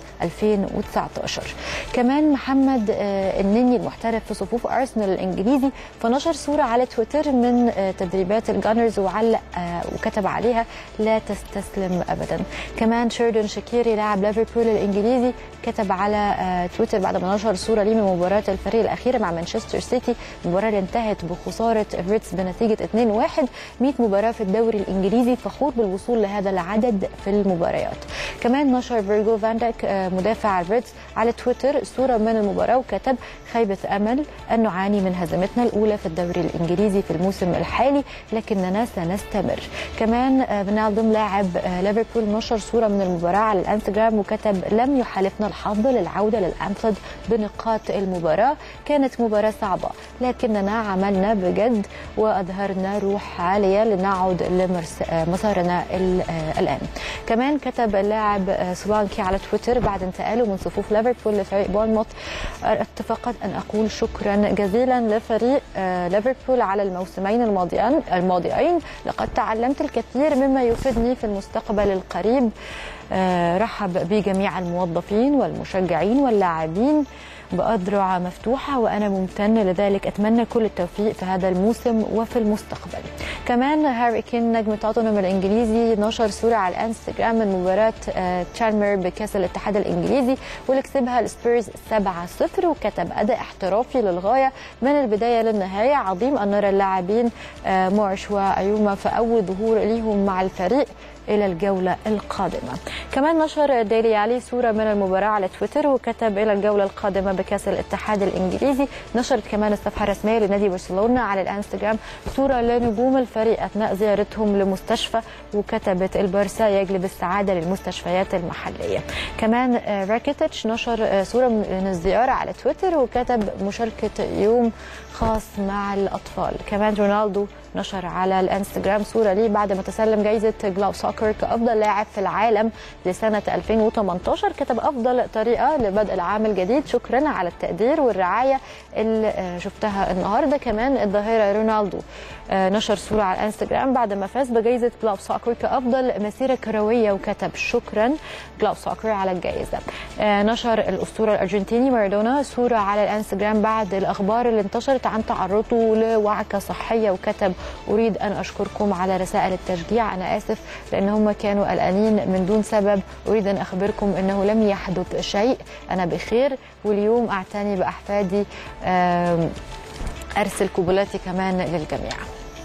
2019 كمان محمد آه، النني المحترف في صفوف ارسنال الانجليزي فنشر صوره على تويتر من آه، تدريبات الجانرز وعلق آه، وكتب عليها لا تستسلم ابدا كمان شيردن شاكيري لاعب ليفربول الانجليزي كتب على آه، تويتر بعد ما نشر صوره ليه من مباراه الفريق الاخيره مع مانشستر سيتي المباراه اللي انتهت بخساره ايفرتس بنتيجه 2-1 100 مباراه في الدوري الانجليزي فخور بالوصول لهذا العدد في المباريات كمان نشر فيرجو فاندك آه، مدافع ايفرتس على تويتر صوره من المباراه وكتب خيبه امل ان نعاني من هزيمتنا الاولى في الدوري الانجليزي في الموسم الحالي لكننا سنستمر كمان آه، بنالدوم لاعب آه، ليفربول نشر صوره من المباراه على الانستجرام وكتب لم يحالفنا الحظ للعوده للانفيلد بنقاط المباراه كانت مباراه صعبه لكننا عملنا بجد واظهرنا روح عاليه لنعود لمسارنا الان كمان كتب اللاعب آه، سولانكي على تويتر بعد انتقاله من صفوف ليفربول لفريق بورنموث اتفقت ان اقول شكرا جزيلا لفريق آه، ليفربول على الموسمين الماضيين الماضيين لقد تعلمت الكثير مما يفيدني في المستقبل القريب آه، رحب بجميع الموظفين والمشجعين واللاعبين بأذرع مفتوحة وأنا ممتن لذلك أتمنى كل التوفيق في هذا الموسم وفي المستقبل كمان هاري كين نجم توتنهام الإنجليزي نشر صورة على الانستجرام من مباراة آه، تشالمر بكأس الاتحاد الإنجليزي واللي كسبها السبيرز 7-0 وكتب أداء احترافي للغاية من البداية للنهاية عظيم أن نرى اللاعبين آه، مورش وأيوما في أول ظهور ليهم مع الفريق الى الجوله القادمه. كمان نشر ديلي علي صوره من المباراه على تويتر وكتب الى الجوله القادمه بكاس الاتحاد الانجليزي، نشرت كمان الصفحه الرسميه لنادي برشلونه على الانستجرام صوره لنجوم الفريق اثناء زيارتهم لمستشفى وكتبت البارسا يجلب السعاده للمستشفيات المحليه. كمان آه، راكيتيتش نشر آه، صوره من الزياره على تويتر وكتب مشاركه يوم خاص مع الاطفال. كمان رونالدو نشر على الانستجرام صوره ليه بعد ما تسلم جائزه جلاو سوكر كافضل لاعب في العالم لسنه 2018 كتب افضل طريقه لبدء العام الجديد شكرا على التقدير والرعايه اللي آه، شفتها النهارده كمان الظاهره رونالدو آه، نشر صوره على الانستجرام بعد ما فاز بجائزه جلاو سوكر كافضل مسيره كرويه وكتب شكرا جلاو سوكر على الجائزه آه، نشر الاسطوره الارجنتيني مارادونا صوره على الانستجرام بعد الاخبار اللي انتشرت عن تعرضه لوعكه صحيه وكتب اريد ان اشكركم على رسائل التشجيع انا اسف لان هم كانوا قلقانين من دون سبب اريد ان اخبركم انه لم يحدث شيء انا بخير واليوم اعتني باحفادي آم، ارسل قبلاتي كمان للجميع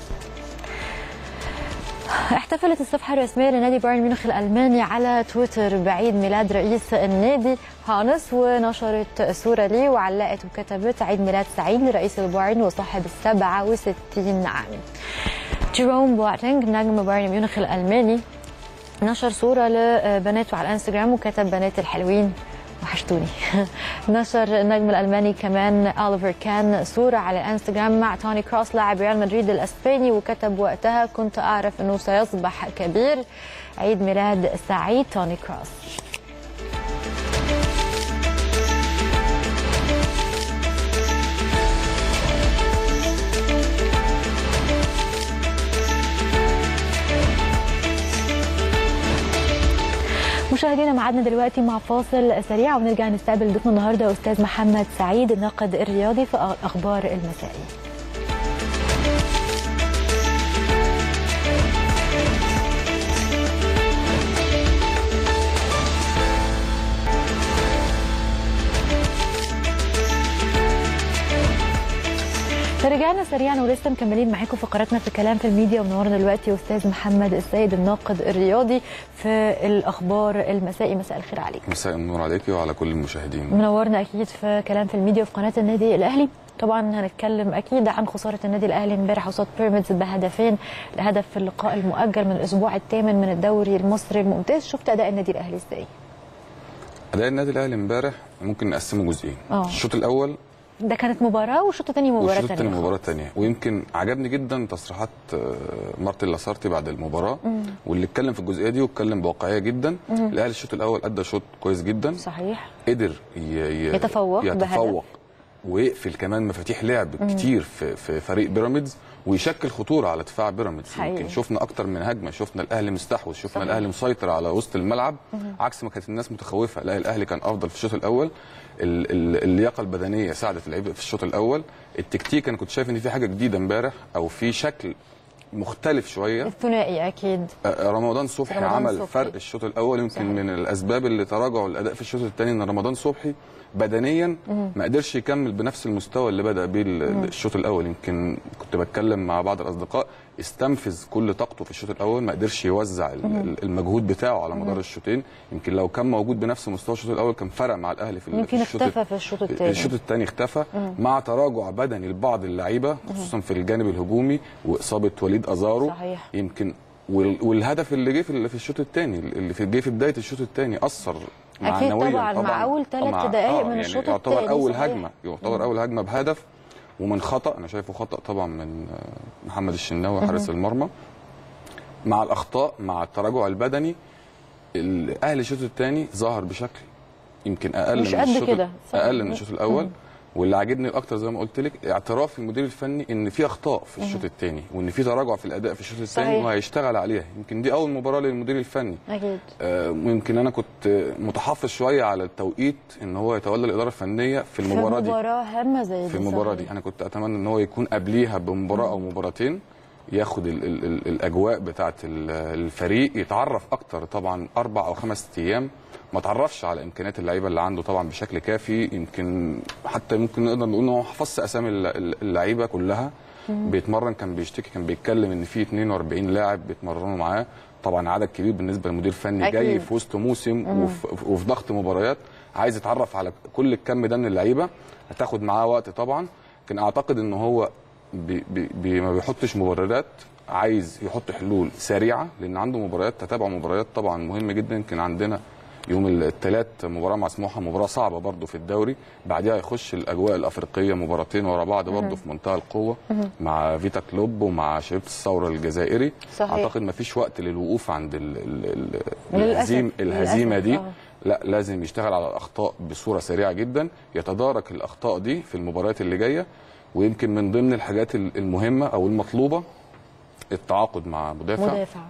احتفلت الصفحة الرسمية لنادي بايرن ميونخ الألماني على تويتر بعيد ميلاد رئيس النادي هانس ونشرت صورة ليه وعلقت وكتبت عيد ميلاد سعيد لرئيس البايرن وصاحب السبعة وستين عام جيروم بواتينج نجم بايرن ميونخ الألماني نشر صورة لبناته على الانستجرام وكتب بنات الحلوين وحشتوني نشر النجم الالماني كمان اوليفر كان صوره على الانستجرام مع توني كروس لاعب ريال مدريد الاسباني وكتب وقتها كنت اعرف انه سيصبح كبير عيد ميلاد سعيد توني كروس مشاهدينا معادنا دلوقتي مع فاصل سريع ونرجع نستقبل ضيفنا النهارده استاذ محمد سعيد الناقد الرياضي في اخبار المسائي فرجعنا سريعا ولسه مكملين معاكم فقراتنا في كلام في الميديا ومنورنا دلوقتي استاذ محمد السيد الناقد الرياضي في الاخبار المسائي مساء الخير عليك مساء النور عليكي وعلى كل المشاهدين منورنا اكيد في كلام في الميديا وفي قناه النادي الاهلي طبعا هنتكلم اكيد عن خساره النادي الاهلي امبارح قصاد بيراميدز بهدفين الهدف في اللقاء المؤجل من الاسبوع الثامن من الدوري المصري الممتاز شفت اداء النادي الاهلي ازاي اداء النادي الاهلي امبارح ممكن نقسمه جزئين آه. الشوط الاول ده كانت مباراه والشوط الثاني مباراه والشوط الثاني ثانيه مباراه ثانيه ويمكن عجبني جدا تصريحات آه، مارتن لاسارتي بعد المباراه واللي اتكلم في الجزئيه دي واتكلم بواقعيه جدا الاهلي الشوط الاول ادى شوط كويس جدا صحيح قدر ي... ي... يتفوق يتفوق ويقفل كمان مفاتيح لعب كتير في في فريق بيراميدز ويشكل خطوره على دفاع بيراميدز حقيقي. يمكن شفنا اكتر من هجمه شفنا الاهلي مستحوذ شفنا صحيح. الاهلي مسيطر على وسط الملعب عكس ما كانت الناس متخوفه لا الاهلي كان افضل في الشوط الاول ال- ال- اللياقه البدنيه ساعدت اللعيبه في الشوط الاول التكتيك انا كنت شايف ان في حاجه جديده امبارح او في شكل مختلف شويه الثنائي اكيد آه، رمضان صبحي رمضان عمل صبحي. فرق الشوط الاول يمكن صحيح. من الاسباب اللي تراجعوا الاداء في الشوط الثاني ان رمضان صبحي بدنيا ما قدرش يكمل بنفس المستوى اللي بدا بيه ال- الشوط الاول يمكن كنت بتكلم مع بعض الاصدقاء استنفذ كل طاقته في الشوط الاول ما قدرش يوزع ال- ال- المجهود بتاعه على مدار الشوطين يمكن لو كان موجود بنفس مستوى الشوط الاول كان فرق مع الاهلي في ال- يمكن في الشوط اختفى في الشوط الثاني الشوط الثاني اختفى مع تراجع بدني لبعض اللعيبه خصوصا في الجانب الهجومي واصابه وليد ازارو صحيح. يمكن وال- والهدف اللي جه في ال- في الشوط الثاني اللي في جه في بدايه الشوط الثاني اثر أكيد معنويا طبعاً، مع أول ثلاث مع- دقايق من يعني الشوط يعتبر التاني، اول صحيح. هجمه يعتبر اول هجمه بهدف ومن خطا انا شايفه خطا طبعا من آه، محمد الشناوي حارس المرمى مع الاخطاء مع التراجع البدني الاهلي الشوط الثاني ظهر بشكل يمكن اقل مش من قد الشوط كده. صح. اقل من الشوط الاول واللي عاجبني الاكتر زي ما قلت لك اعتراف المدير الفني ان في اخطاء في الشوط الثاني وان في تراجع في الاداء في الشوط الثاني صحيح. وهيشتغل عليها يمكن دي اول مباراه للمدير الفني اكيد آه، ويمكن انا كنت متحفظ شويه على التوقيت ان هو يتولى الاداره الفنيه في المباراه في دي مباراه هامه زي دي في المباراه صحيح. دي انا كنت اتمنى ان هو يكون قبليها بمباراه او مباراتين ياخد ال ال ال الاجواء بتاعه ال- الفريق يتعرف اكتر طبعا اربع او خمس ايام ما تعرفش على امكانيات اللعيبه اللي عنده طبعا بشكل كافي يمكن حتى ممكن نقدر نقول ان هو حفظ اسامي الل- الل- اللعيبه كلها بيتمرن كان بيشتكي كان بيتكلم ان في 42 لاعب بيتمرنوا معاه طبعا عدد كبير بالنسبه للمدير الفني أكيد. جاي في وسط موسم وفي, وفي ضغط مباريات عايز يتعرف على كل الكم ده من اللعيبه هتاخد معاه وقت طبعا لكن اعتقد ان هو بي بي بي ما بيحطش مبررات عايز يحط حلول سريعه لان عنده مباريات تتابع مباريات طبعا مهم جدا يمكن عندنا يوم الثلاث مباراه مع سموحه مباراه صعبه برضو في الدوري بعدها يخش الاجواء الافريقيه مباراتين ورا بعض برضو في منتهى القوه مع فيتا كلوب ومع شبيبه الثوره الجزائري صحيح. اعتقد ما فيش وقت للوقوف عند ال ال ال للأسف. الهزيم الهزيمه للأسف، دي آه. لا لازم يشتغل على الاخطاء بصوره سريعه جدا يتدارك الاخطاء دي في المباريات اللي جايه ويمكن من ضمن الحاجات ال- المهمه او المطلوبه التعاقد مع مدافع, مدافع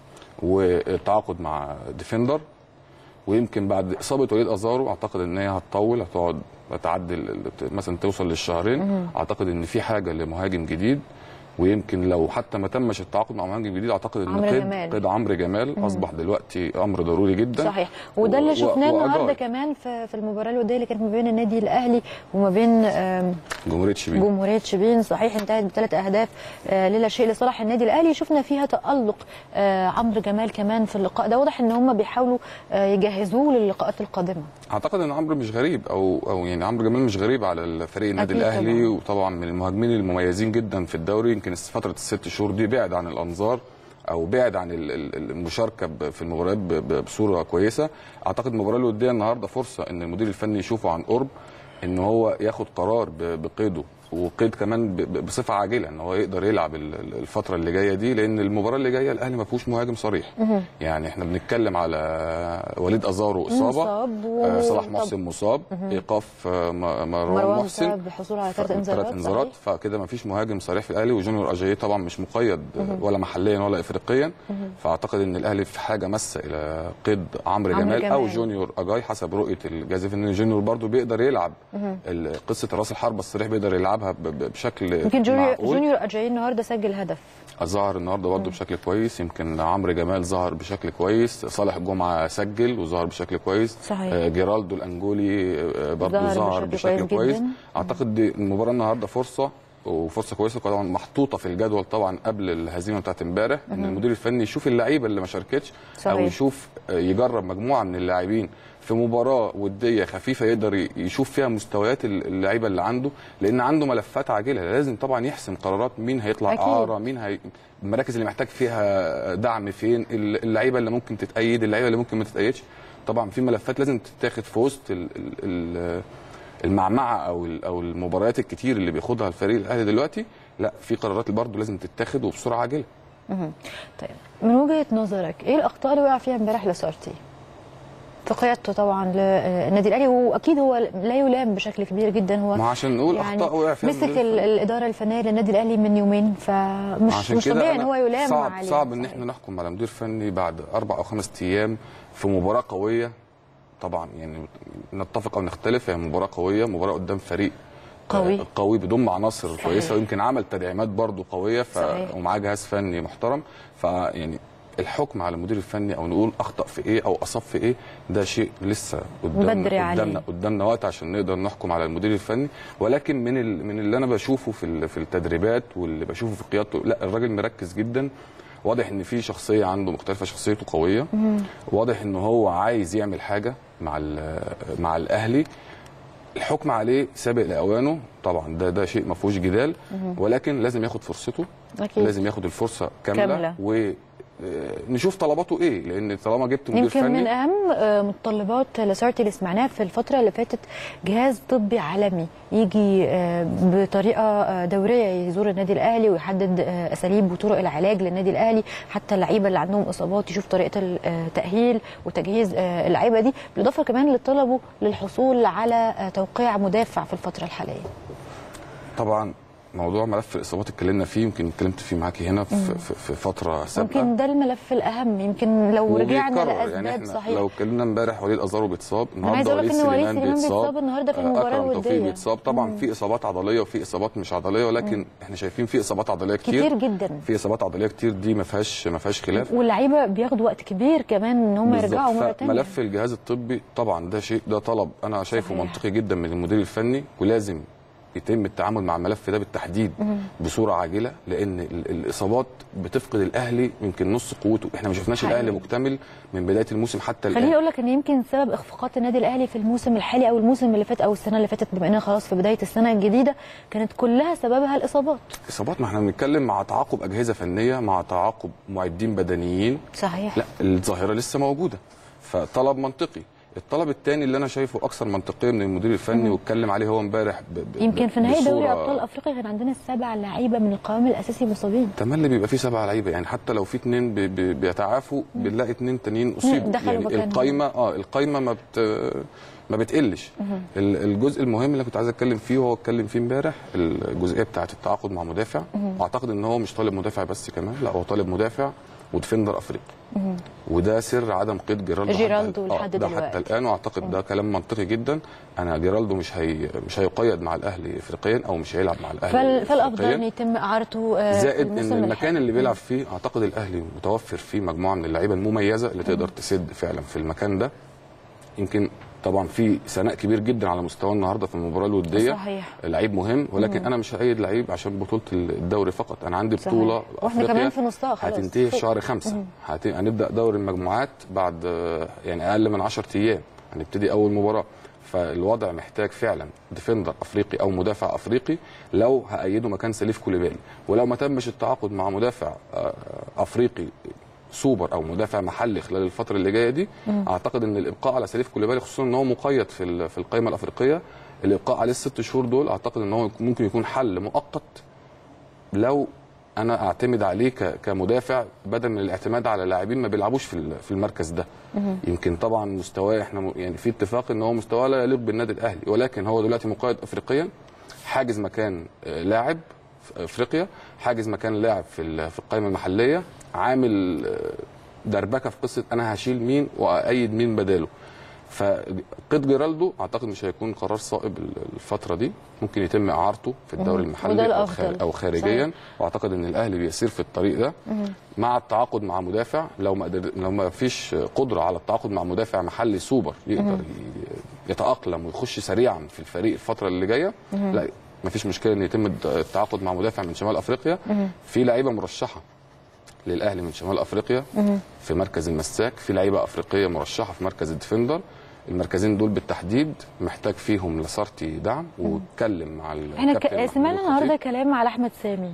والتعاقد مع ديفندر ويمكن بعد اصابه وليد ازارو اعتقد ان هي هتطول هتقعد هتعدي ال- ال- مثلا توصل للشهرين اعتقد ان في حاجه لمهاجم جديد ويمكن لو حتى ما تمش التعاقد مع مهاجم جديد اعتقد ان عمرو قيد جمال. قيد عمرو جمال اصبح دلوقتي امر ضروري جدا صحيح وده اللي و- شفناه و- النهارده وأجار. كمان في في المباراه الوديه اللي كانت ما بين النادي الاهلي وما بين آم، جمهوريه شبين جمهوريه شبين صحيح انتهت بثلاث اهداف آه، للا شيء لصالح النادي الاهلي شفنا فيها تالق آه، عمرو جمال كمان في اللقاء ده واضح ان هم بيحاولوا آه، يجهزوه للقاءات القادمه اعتقد ان عمرو مش غريب او او يعني عمرو جمال مش غريب على الفريق النادي أكيد الاهلي طبعاً. وطبعا من المهاجمين المميزين جدا في الدوري يمكن فتره الست شهور دي بعد عن الانظار او بعد عن ال- ال- المشاركه ب- في المباريات ب- ب- بصوره كويسه اعتقد المباراه الوديه النهارده فرصه ان المدير الفني يشوفه عن قرب ان هو ياخد قرار ب- بقيده وقيد كمان ب- ب- بصفه عاجله ان هو يقدر يلعب ال- ال- الفتره اللي جايه دي لان المباراه اللي جايه الاهلي ما فيهوش مهاجم صريح يعني احنا بنتكلم على وليد ازارو اصابه مصاب و- آه، صلاح طب- محسن مصاب ايقاف آه، م- مروان مروان محسن سبب بالحصول على ثلاث انذارات ثلاث انذارات صحيح. فكده ما فيش مهاجم صريح في الاهلي وجونيور اجاييه طبعا مش مقيد ولا محليا ولا افريقيا فاعتقد ان الاهلي في حاجه ماسه الى قيد عمرو عمرو جمال, او جمال. جونيور اجاي حسب رؤيه الجهاز الفني جونيور برضو بيقدر يلعب ال- قصه راس الحربه الصريح بيقدر يلعبها ب- ب- بشكل يمكن جونيور معقول. جونيور اجاي النهارده سجل هدف ظهر النهارده برضه بشكل كويس يمكن عمرو جمال ظهر بشكل كويس صالح جمعه سجل وظهر بشكل كويس صحيح. آه، جيرالدو الانجولي آه، برضه ظهر ظهر بشكل بشكل كويس كويس جداً. اعتقد دي المباراه النهارده فرصه وفرصه كويسه طبعا محطوطه في الجدول طبعا قبل الهزيمه بتاعت امبارح ان المدير الفني يشوف اللعيبه اللي ما شاركتش او صحيح. يشوف آه، يجرب مجموعه من اللاعبين في مباراه وديه خفيفه يقدر ي- يشوف فيها مستويات ال- اللعيبه اللي عنده لان عنده ملفات عاجله لازم طبعا يحسم قرارات مين هيطلع أكيد. اعاره مين هي المراكز اللي محتاج فيها دعم فين ال- اللعيبه اللي ممكن تتأيد اللعيبه اللي ممكن ما تتأيدش طبعا في ملفات لازم تتاخد في وسط ال ال ال المعمعه او ال- او المباريات الكتير اللي بياخدها الفريق الاهلي دلوقتي لا في قرارات برضه لازم تتاخد وبسرعه عاجله طيب من وجهه نظرك ايه الاخطاء اللي وقع فيها امبارح لاسارتي؟ في قيادته طبعا للنادي الاهلي واكيد هو لا يلام بشكل كبير جدا هو ما عشان نقول اخطاء وقع فيها مسك المدير ال- الاداره الفنيه للنادي الاهلي من يومين فمش عشان مش كده طبيعي ان أنا هو يلام صعب عليه صعب ان صحيح. احنا نحكم على مدير فني بعد اربع او خمس ايام في مباراه قويه طبعا يعني نتفق او نختلف هي مباراه قويه مباراه قدام فريق قوي. آه، قوي بيضم عناصر صحيح. كويسه ويمكن عمل تدعيمات برضو قويه ف... صحيح. ومعاه جهاز فني محترم فيعني الحكم على المدير الفني او نقول اخطا في ايه او اصاب في ايه ده شيء لسه قدامنا بدري عليه. قدامنا قدامنا وقت عشان نقدر نحكم على المدير الفني ولكن من ال... من اللي انا بشوفه في ال... في التدريبات واللي بشوفه في قيادته لا الراجل مركز جدا واضح ان في شخصيه عنده مختلفه شخصيته قويه واضح ان هو عايز يعمل حاجه مع ال... مع الاهلي الحكم عليه سابق لاوانه طبعا ده ده شيء ما فيهوش جدال ولكن لازم ياخد فرصته أكيد. لازم ياخد الفرصه كامله, كاملة. و آه، نشوف طلباته ايه لان طالما جبت مدير يمكن فني من اهم آه، متطلبات لاسارتي اللي سمعناها في الفتره اللي فاتت جهاز طبي عالمي يجي آه، بطريقه آه، دوريه يزور النادي الاهلي ويحدد آه، اساليب وطرق العلاج للنادي الاهلي حتى اللعيبه اللي عندهم اصابات يشوف طريقه التاهيل وتجهيز آه، اللعيبه دي بالاضافه كمان لطلبه للحصول على آه، توقيع مدافع في الفتره الحاليه طبعا موضوع ملف الاصابات اتكلمنا فيه يمكن اتكلمت فيه معاكي هنا في, في, في فتره سابقه يمكن ده الملف الاهم يمكن لو رجعنا وبيتكرر. لاسباب يعني احنا صحيح لو اتكلمنا امبارح وليد ازارو بيتصاب أنا عايزة النهارده أقول لك وليد إن وليد سليمان سليمان بيتصاب النهاردة في آه، المباراة اكرم توفيق الودية. بيتصاب طبعا في اصابات عضليه وفي اصابات مش عضليه ولكن احنا شايفين في اصابات عضليه كتير كتير جدا في اصابات عضليه كتير دي ما فيهاش ما فيهاش خلاف واللعيبه بياخدوا وقت كبير كمان ان هم بالظبط. يرجعوا مره ثانيه ملف الجهاز الطبي طبعا ده شيء ده طلب انا شايفه صحيح. منطقي جدا من المدير الفني ولازم يتم التعامل مع الملف ده بالتحديد بصوره عاجله لان ال- الاصابات بتفقد الاهلي يمكن نص قوته احنا ما شفناش حقيقي. الاهلي مكتمل من بدايه الموسم حتى الان خليني اقول لك ان يمكن سبب اخفاقات النادي الاهلي في الموسم الحالي او الموسم اللي فات او السنه اللي فاتت بما اننا خلاص في بدايه السنه الجديده كانت كلها سببها الاصابات اصابات ما احنا بنتكلم مع تعاقب اجهزه فنيه مع تعاقب معدين بدنيين صحيح لا الظاهره لسه موجوده فطلب منطقي الطلب الثاني اللي انا شايفه اكثر منطقيه من المدير الفني واتكلم عليه هو امبارح ب- ب- يمكن في نهائي دوري بصورة- ابطال افريقيا كان عندنا سبع لعيبه من القوام الاساسي مصابين تملي بيبقى فيه سبعه لعيبه يعني حتى لو في اثنين بي بي بيتعافوا بنلاقي اثنين تانيين اصيبوا دخلوا يعني مكانهم. القايمه اه القايمه ما بت ما بتقلش ال- الجزء المهم اللي كنت عايز اتكلم فيه وهو اتكلم فيه امبارح الجزئيه بتاعه التعاقد مع مدافع واعتقد ان هو مش طالب مدافع بس كمان لا هو طالب مدافع وديفندر افريقي وده سر عدم قيد جيرالدو حتى- جيرالدو آه، لحد ده دلوقتي. حتى الان واعتقد ده كلام منطقي جدا انا جيرالدو مش هي مش هيقيد مع الاهلي افريقيا او مش هيلعب مع الاهلي فال... فالافضل إفريقياً. ان يتم اعارته آه، في زائد ان الموسم المكان الحالي. اللي بيلعب فيه اعتقد الاهلي متوفر فيه مجموعه من اللعيبه المميزه اللي تقدر تسد فعلا في المكان ده يمكن طبعا في ثناء كبير جدا على مستوى النهارده في المباراه الوديه صحيح. لعيب مهم ولكن انا مش هأيد لعيب عشان بطوله الدوري فقط انا عندي صحيح. بطوله وإحنا أفريقيا كمان في نصها خلاص. هتنتهي في فوق. شهر خمسة هت... هنبدا دوري المجموعات بعد آه، يعني اقل من 10 ايام هنبتدي اول مباراه فالوضع محتاج فعلا ديفندر افريقي او مدافع افريقي لو هأيده مكان سليف كوليبالي ولو ما تمش التعاقد مع مدافع آه، افريقي سوبر او مدافع محلي خلال الفتره اللي جايه دي اعتقد ان الابقاء على سليف كوليبالي خصوصا ان هو مقيد في ال- في القائمه الافريقيه الابقاء عليه الست شهور دول اعتقد ان هو ممكن يكون حل مؤقت لو انا اعتمد عليه ك- كمدافع بدل من الاعتماد على لاعبين ما بيلعبوش في ال- في المركز ده يمكن طبعا مستواه احنا م- يعني في اتفاق ان هو مستواه لا يليق بالنادي الاهلي ولكن هو دلوقتي مقيد افريقيا حاجز مكان آه، لاعب في افريقيا حاجز مكان لاعب في ال- في القائمه المحليه عامل آه، دربكه في قصه انا هشيل مين وايد مين بداله فقيد جيرالدو اعتقد مش هيكون قرار صائب الفتره دي ممكن يتم اعارته في الدوري وده المحلي او الأفضل. خارج- او خارجيا صحيح. واعتقد ان الاهلي بيسير في الطريق ده مع التعاقد مع مدافع لو ما قدر لو ما فيش قدره على التعاقد مع مدافع محلي سوبر يقدر ي- يتاقلم ويخش سريعا في الفريق الفتره اللي جايه لا مفيش مشكله ان يتم التعاقد مع مدافع من شمال افريقيا في لعيبه مرشحه للاهلي من شمال افريقيا في مركز المساك في لعيبه افريقيه مرشحه في مركز الديفندر المركزين دول بالتحديد محتاج فيهم لاسارتي دعم واتكلم مع احنا الكابتن ك... محمود سمعنا الخطيب. النهارده كلام على احمد سامي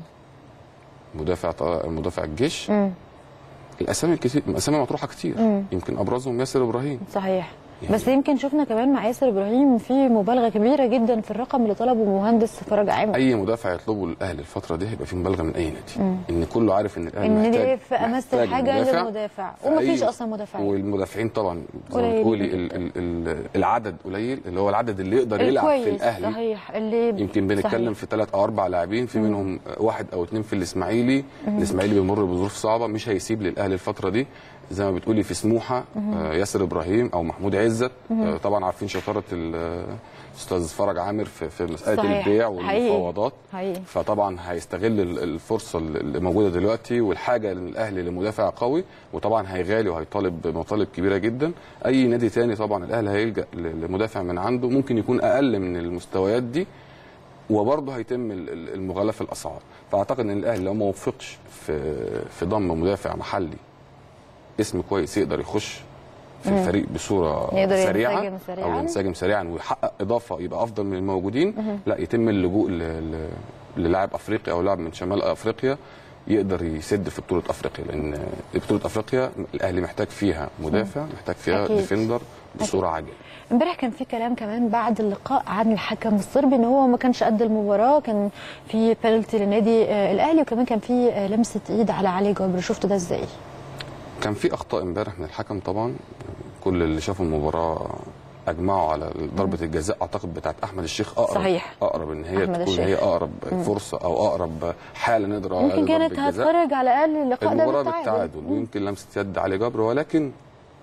مدافع ط- مدافع الجيش مم. الاسامي كتير الاسامي مطروحه كتير مم. يمكن ابرزهم ياسر ابراهيم صحيح يعني- بس يمكن شفنا كمان مع ياسر ابراهيم في مبالغه كبيره جدا في الرقم اللي طلبه مهندس فرج عامر اي مدافع يطلبه الاهلي الفتره دي هيبقى في مبالغه من اي نادي ان كله عارف ان الاهلي ان محتاج دي في امس محتاج الحاجه مدافع. للمدافع في ومفيش أي- اصلا مدافعين والمدافعين طبعا زي ما قليلين. بتقولي ال ال ال العدد قليل اللي هو العدد اللي يقدر يلعب في الكويس الاهلي صحيح اللي يمكن بنتكلم صحيح. في ثلاث او اربع لاعبين في منهم واحد او اثنين في الاسماعيلي الاسماعيلي بيمر بظروف صعبه مش هيسيب للاهلي الفتره دي زي ما بتقولي في سموحه آه، ياسر ابراهيم او محمود عزت آه، طبعا عارفين شطاره ال- الاستاذ فرج عامر في في مساله صحيح. البيع حقيقي. والمفاوضات حقيقي. فطبعا هيستغل ال- الفرصه اللي موجوده دلوقتي والحاجه للاهلي لمدافع قوي وطبعا هيغالي وهيطالب بمطالب كبيره جدا اي نادي تاني طبعا الاهلي هيلجا ل- لمدافع من عنده ممكن يكون اقل من المستويات دي وبرضه هيتم ال- ال- المغالاه في الاسعار فاعتقد ان الاهلي لو ما وفقش في في ضم مدافع محلي اسم كويس يقدر يخش في الفريق بصوره يقدر سريعه ينسجم سريعاً. او ينسجم سريعا ويحقق اضافه يبقى افضل من الموجودين لا يتم اللجوء ل- ل- للاعب افريقي او لاعب من شمال افريقيا يقدر يسد في بطوله افريقيا لان بطوله افريقيا الاهلي محتاج فيها مدافع محتاج فيها أكيد. ديفندر بصوره عاجله امبارح كان في كلام كمان بعد اللقاء عن الحكم الصربي ان هو ما كانش قد المباراه كان في بينالتي للنادي آه، الاهلي وكمان كان في آه، لمسه ايد على علي جابر شفتوا ده ازاي؟ كان في اخطاء امبارح من الحكم طبعا كل اللي شافوا المباراه اجمعوا على ضربه الجزاء اعتقد بتاعت احمد الشيخ اقرب صحيح. اقرب ان هي أحمد تكون الشيخ. هي اقرب فرصه او اقرب حاله نقدر على ممكن كانت ضربة جزاء. هتخرج على الاقل اللقاء ده المباراه بالتعادل بالتعادل ويمكن لمسه يد علي جبر ولكن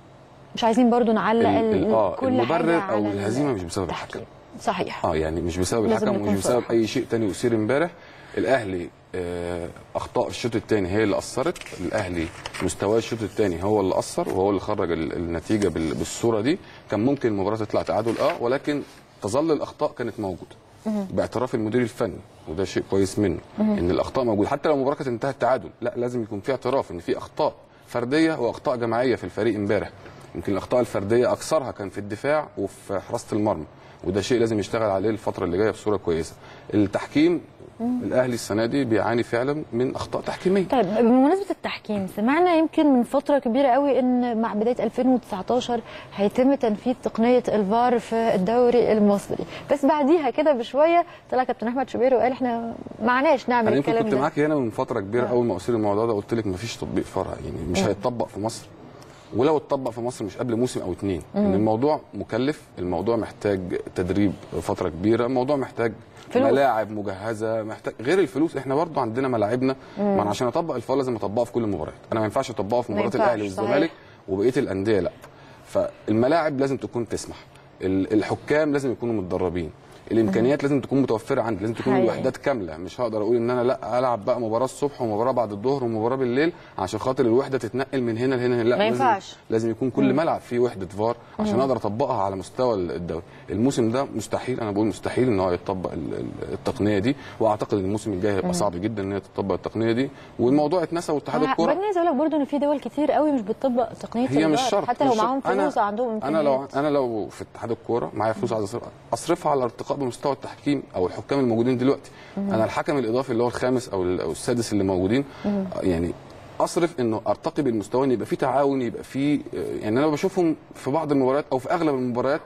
مش عايزين برضو نعلق ال- ال- ال- آه، كل المبرر حاجه أو على الهزيمة مش بسبب التحكيم. الحكم. صحيح اه يعني مش بسبب لازم الحكم نكون ومش بسبب صراحة. اي شيء تاني اثير امبارح الاهلي آه، اخطاء الشوط الثاني هي اللي اثرت الاهلي مستواه الشوط الثاني هو اللي اثر وهو اللي خرج ال- النتيجه بال- بالصوره دي كان ممكن المباراه تطلع تعادل اه ولكن تظل الاخطاء كانت موجوده باعتراف المدير الفني وده شيء كويس منه ان الاخطاء موجوده حتى لو المباراه كانت انتهت تعادل لا لازم يكون في اعتراف ان في اخطاء فرديه واخطاء جماعيه في الفريق امبارح يمكن الاخطاء الفرديه اكثرها كان في الدفاع وفي حراسه المرمى وده شيء لازم يشتغل عليه الفتره اللي جايه بصوره كويسه التحكيم الاهلي السنه دي بيعاني فعلا من اخطاء تحكيميه طيب بمناسبه التحكيم سمعنا يمكن من فتره كبيره قوي ان مع بدايه 2019 هيتم تنفيذ تقنيه الفار في الدوري المصري بس بعديها كده بشويه طلع كابتن احمد شوبير وقال احنا معناش نعمل انا يمكن الكلام كنت ده معاك هنا من فتره كبيره آه. اول ما اثير الموضوع ده قلت لك مفيش تطبيق فرع يعني مش هيتطبق في مصر ولو اتطبق في مصر مش قبل موسم او اتنين ان الموضوع مكلف الموضوع محتاج تدريب فتره كبيره الموضوع محتاج فلوس. ملاعب مجهزه محتاج غير الفلوس احنا برضو عندنا ملاعبنا ما انا عشان اطبق الفار لازم اطبقه في كل المباريات انا ما ينفعش اطبقه في ما مباراه ينفعش، الاهلي صحيح. والزمالك وبقيه الانديه لا فالملاعب لازم تكون تسمح ال- الحكام لازم يكونوا متدربين الامكانيات لازم تكون متوفره عندي لازم تكون حقيقي. الوحدات كامله مش هقدر اقول ان انا لا العب بقى مباراه الصبح ومباراه بعد الظهر ومباراه بالليل عشان خاطر الوحده تتنقل من هنا لهنا لا ما لازم ينفعش. لازم يكون كل ملعب فيه وحده فار عشان اقدر اطبقها على مستوى الدوري الموسم ده مستحيل انا بقول مستحيل ان هو يطبق ال- ال- التقنيه دي واعتقد ان الموسم الجاي هيبقى صعب جدا ان هي تطبق التقنيه دي والموضوع اتنسى واتحاد أنا الكوره بعدين عايز اقول لك برضه ان في دول كتير قوي مش بتطبق تقنيه هي مش الفار، شرط حتى لو مش شرط. معاهم فلوس عندهم انا لو امكانيات انا لو في اتحاد الكوره معايا فلوس عايز أصرف- اصرفها على ارتقاء بمستوى التحكيم او الحكام الموجودين دلوقتي انا الحكم الاضافي اللي هو الخامس او ال- أو السادس اللي موجودين يعني اصرف انه ارتقي بالمستوى ان يبقى في تعاون يبقى في يعني انا بشوفهم في بعض المباريات او في اغلب المباريات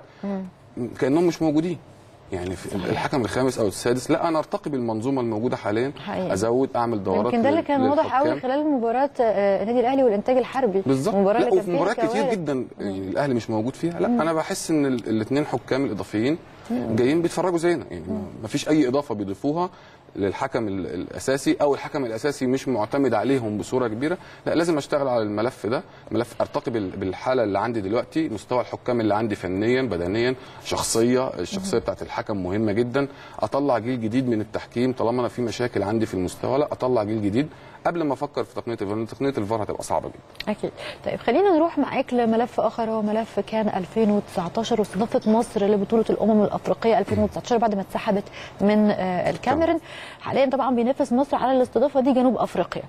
كانهم مش موجودين يعني في الحكم الخامس او السادس لا انا ارتقي بالمنظومه الموجوده حاليا حقيقي. ازود اعمل دورات يمكن ده اللي لل- كان واضح قوي للحكام. خلال مباراه آه، النادي الاهلي والانتاج الحربي بالظبط المباراه لا اللي كان وفي فيها مباريات كتير كوارث. جدا يعني الاهلي مش موجود فيها لا انا بحس ان الاثنين حكام الاضافيين جايين بيتفرجوا زينا يعني ما فيش اي اضافه بيضيفوها للحكم ال- الاساسي او الحكم الاساسي مش معتمد عليهم بصوره كبيره لا لازم اشتغل على الملف ده ملف ارتقي بال- بالحاله اللي عندي دلوقتي مستوى الحكام اللي عندي فنيا بدنيا شخصيه الشخصيه بتاعت الحكم مهمه جدا اطلع جيل جديد من التحكيم طالما انا في مشاكل عندي في المستوى لا اطلع جيل جديد قبل ما افكر في تقنيه الفار لأن تقنيه الفار هتبقى صعبه جدا اكيد طيب خلينا نروح معاك لملف اخر هو ملف كان 2019 واستضافه مصر لبطوله الامم الافريقيه 2019 بعد ما اتسحبت من آه، الكاميرون حاليا طبعا بينافس مصر على الاستضافه دي جنوب افريقيا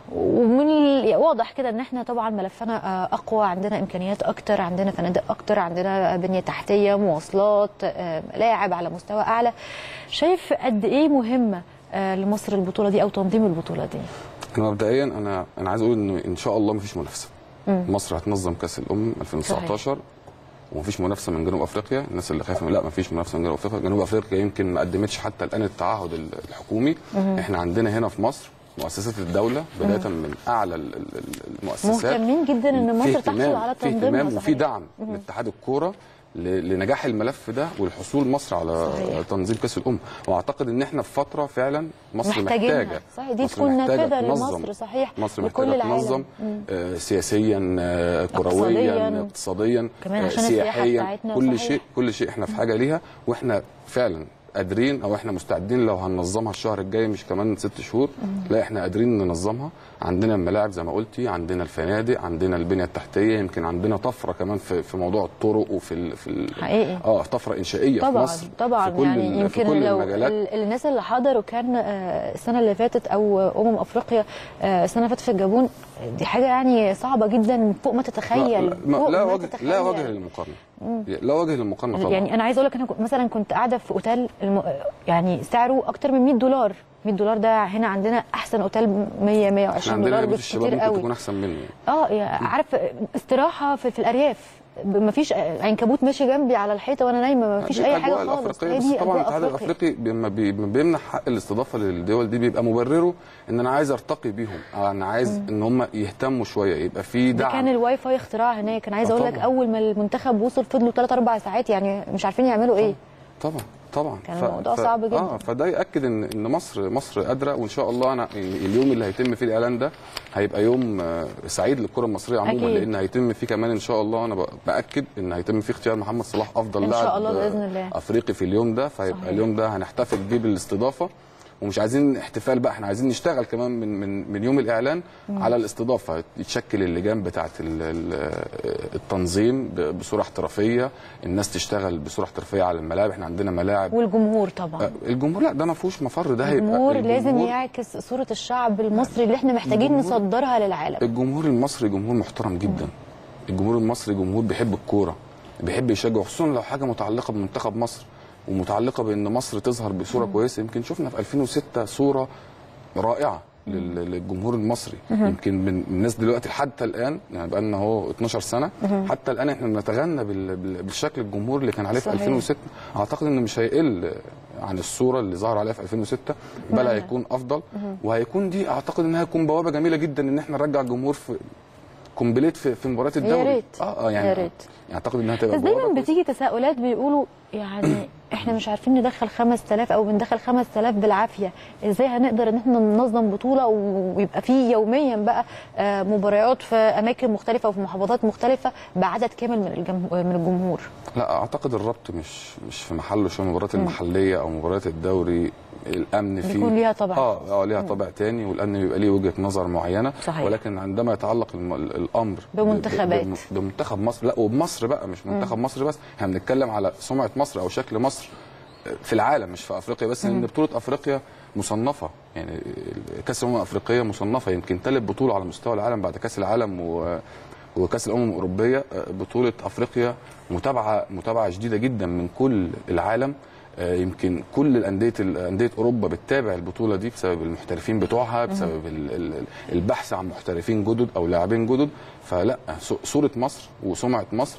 ومن ال- واضح كده ان احنا طبعا ملفنا آه، اقوى عندنا امكانيات اكتر عندنا فنادق اكتر عندنا بنيه تحتيه مواصلات آه، ملاعب على مستوى اعلى شايف قد ايه مهمه آه، لمصر البطوله دي او تنظيم البطوله دي انا مبدئيا انا انا عايز اقول ان ان شاء الله مفيش منافسه مصر هتنظم كاس الامم 2019 ومفيش منافسه من جنوب افريقيا الناس اللي خايفه لا مفيش منافسه من جنوب افريقيا جنوب افريقيا يمكن ما قدمتش حتى الان التعهد الحكومي احنا عندنا هنا في مصر مؤسسات الدوله بدايه من اعلى ال- ال- ال- المؤسسات مهتمين جدا ان في مصر تحصل اهتمام- على في تنظيمها اهتمام وفي صحيح. دعم لاتحاد الكوره ل- لنجاح الملف ده والحصول مصر على صحيح. تنظيم كاس الامم واعتقد ان احنا في فتره فعلا مصر محتاجينها. محتاجه صحيح، دي مصر تكون محتاجة نافذة تنظم. لمصر، صحيح، مصر لكل محتاجه العالم. تنظم مم. آه، سياسيا آه، اقتصادياً. كرويا اقتصاديا كمان آه، عشان السياحة سياحيا بتاعتنا، كل صحيح. شيء كل شيء احنا في حاجه ليها واحنا فعلا قادرين او احنا مستعدين لو هننظمها الشهر الجاي مش كمان ست شهور لا احنا قادرين ننظمها عندنا الملاعب زي ما قلتي عندنا الفنادق عندنا البنيه التحتيه يمكن عندنا طفره كمان في في موضوع الطرق وفي ال في ال حقيقي. اه طفره انشائيه في طبعا مصر طبعا في كل يعني ال- في يمكن كل لو المجالات ال- الناس اللي حضروا كان آه، السنه اللي فاتت او امم افريقيا آه، السنه اللي فاتت في الجابون دي حاجه يعني صعبه جدا فوق ما تتخيل لا, لا, فوق لا ما وجه تتخيل. لا وجه للمقارنه لا وجه للمقارنه طبعا يعني انا عايزه اقول لك انا كنت- مثلا كنت قاعده في اوتيل الم... يعني سعره اكتر من 100 دولار 100 دولار ده هنا عندنا احسن اوتيل 100 احنا 120 عندنا دولار بيوت الشباب بالكتير ممكن قوي تكون احسن منه اه يعني عارف استراحه في, في الارياف ما فيش عنكبوت ماشي جنبي على الحيطه وانا نايمه ما فيش دي اي حاجه الأجواء خالص الافريقيه هي بس دي طبعا أجواء الاتحاد أفريقيا. الافريقي لما بي- لما بيمنح حق الاستضافه للدول دي بيبقى مبرره ان انا عايز ارتقي بيهم او انا عايز ان هم يهتموا شويه يبقى في ده كان دعم الواي فاي اختراع هناك انا عايزه آه اقول لك طبعاً. اول ما المنتخب وصل فضلوا 3 4 ساعات يعني مش عارفين يعملوا ايه طبعا طبعا كان الموضوع صعب جداً. اه فده ياكد ان ان مصر مصر قادره وان شاء الله انا يعني اليوم اللي هيتم فيه الاعلان ده هيبقى يوم آه، سعيد للكره المصريه عموما أكيد. لان هيتم فيه كمان ان شاء الله انا ب- باكد ان هيتم فيه اختيار محمد صلاح افضل إن شاء لاعب الله آه، بإذن الله. افريقي في اليوم ده فهيبقى صحيح. اليوم ده هنحتفل بيه بالاستضافه ومش عايزين احتفال بقى احنا عايزين نشتغل كمان من من من يوم الاعلان على الاستضافه يتشكل اللجان بتاعه ال- ال- التنظيم ب- بصوره احترافيه الناس تشتغل بصوره احترافيه على الملاعب احنا عندنا ملاعب والجمهور طبعا آه، الجمهور لا ده ما فيهوش مفر ده هيبقى الجمهور لازم الجمهور- يعكس صوره الشعب المصري اللي احنا محتاجين الجمهور- نصدرها للعالم الجمهور المصري جمهور محترم جدا الجمهور المصري جمهور بيحب الكوره بيحب يشجع خصوصا لو حاجه متعلقه بمنتخب مصر ومتعلقه بان مصر تظهر بصوره كويسه يمكن شفنا في 2006 صوره رائعه لل- للجمهور المصري يمكن من الناس دلوقتي حتى الان يعني بقى لنا اهو 12 سنه حتى الان احنا بنتغنى بال- بال- بالشكل الجمهور اللي كان عليه في صحيح. 2006 اعتقد انه مش هيقل عن الصوره اللي ظهر عليها في 2006 بل أتمنى. هيكون افضل وهيكون دي اعتقد انها هتكون بوابه جميله جدا ان احنا نرجع الجمهور في كومبليت في, في مباريات الدوري ريت. اه اه يعني يا ريت. يعني اعتقد انها تبقى بس بوابة دايما كويسة. بتيجي تساؤلات بيقولوا يعني احنا مش عارفين ندخل 5000 او بندخل 5000 بالعافيه ازاي هنقدر ان احنا ننظم بطوله ويبقى في يوميا بقى آه، مباريات في اماكن مختلفه وفي محافظات مختلفه بعدد كامل من الجم- من الجمهور لا اعتقد الربط مش مش في محله شويه المباريات المحليه او مباريات الدوري الامن فيه بيكون ليها طابع اه اه ليها طابع تاني والامن بيبقى ليه وجهه نظر معينه صحيح. ولكن عندما يتعلق الم- الامر ب- ب- بمنتخبات. بم- بمنتخب مصر لا وبمصر بقى مش منتخب مصر بس احنا بنتكلم على سمعه مصر او شكل مصر في العالم مش في افريقيا بس لان بطوله افريقيا مصنفه يعني كاس الامم الافريقيه مصنفه يمكن ثالث بطوله على مستوى العالم بعد كاس العالم و وكاس الامم الاوروبيه بطوله افريقيا متابعه متابعه شديده جدا من كل العالم آه، يمكن كل الانديه انديه اوروبا بتتابع البطوله دي بسبب المحترفين بتوعها بسبب ال- ال- البحث عن محترفين جدد او لاعبين جدد فلا ص- صوره مصر وسمعه مصر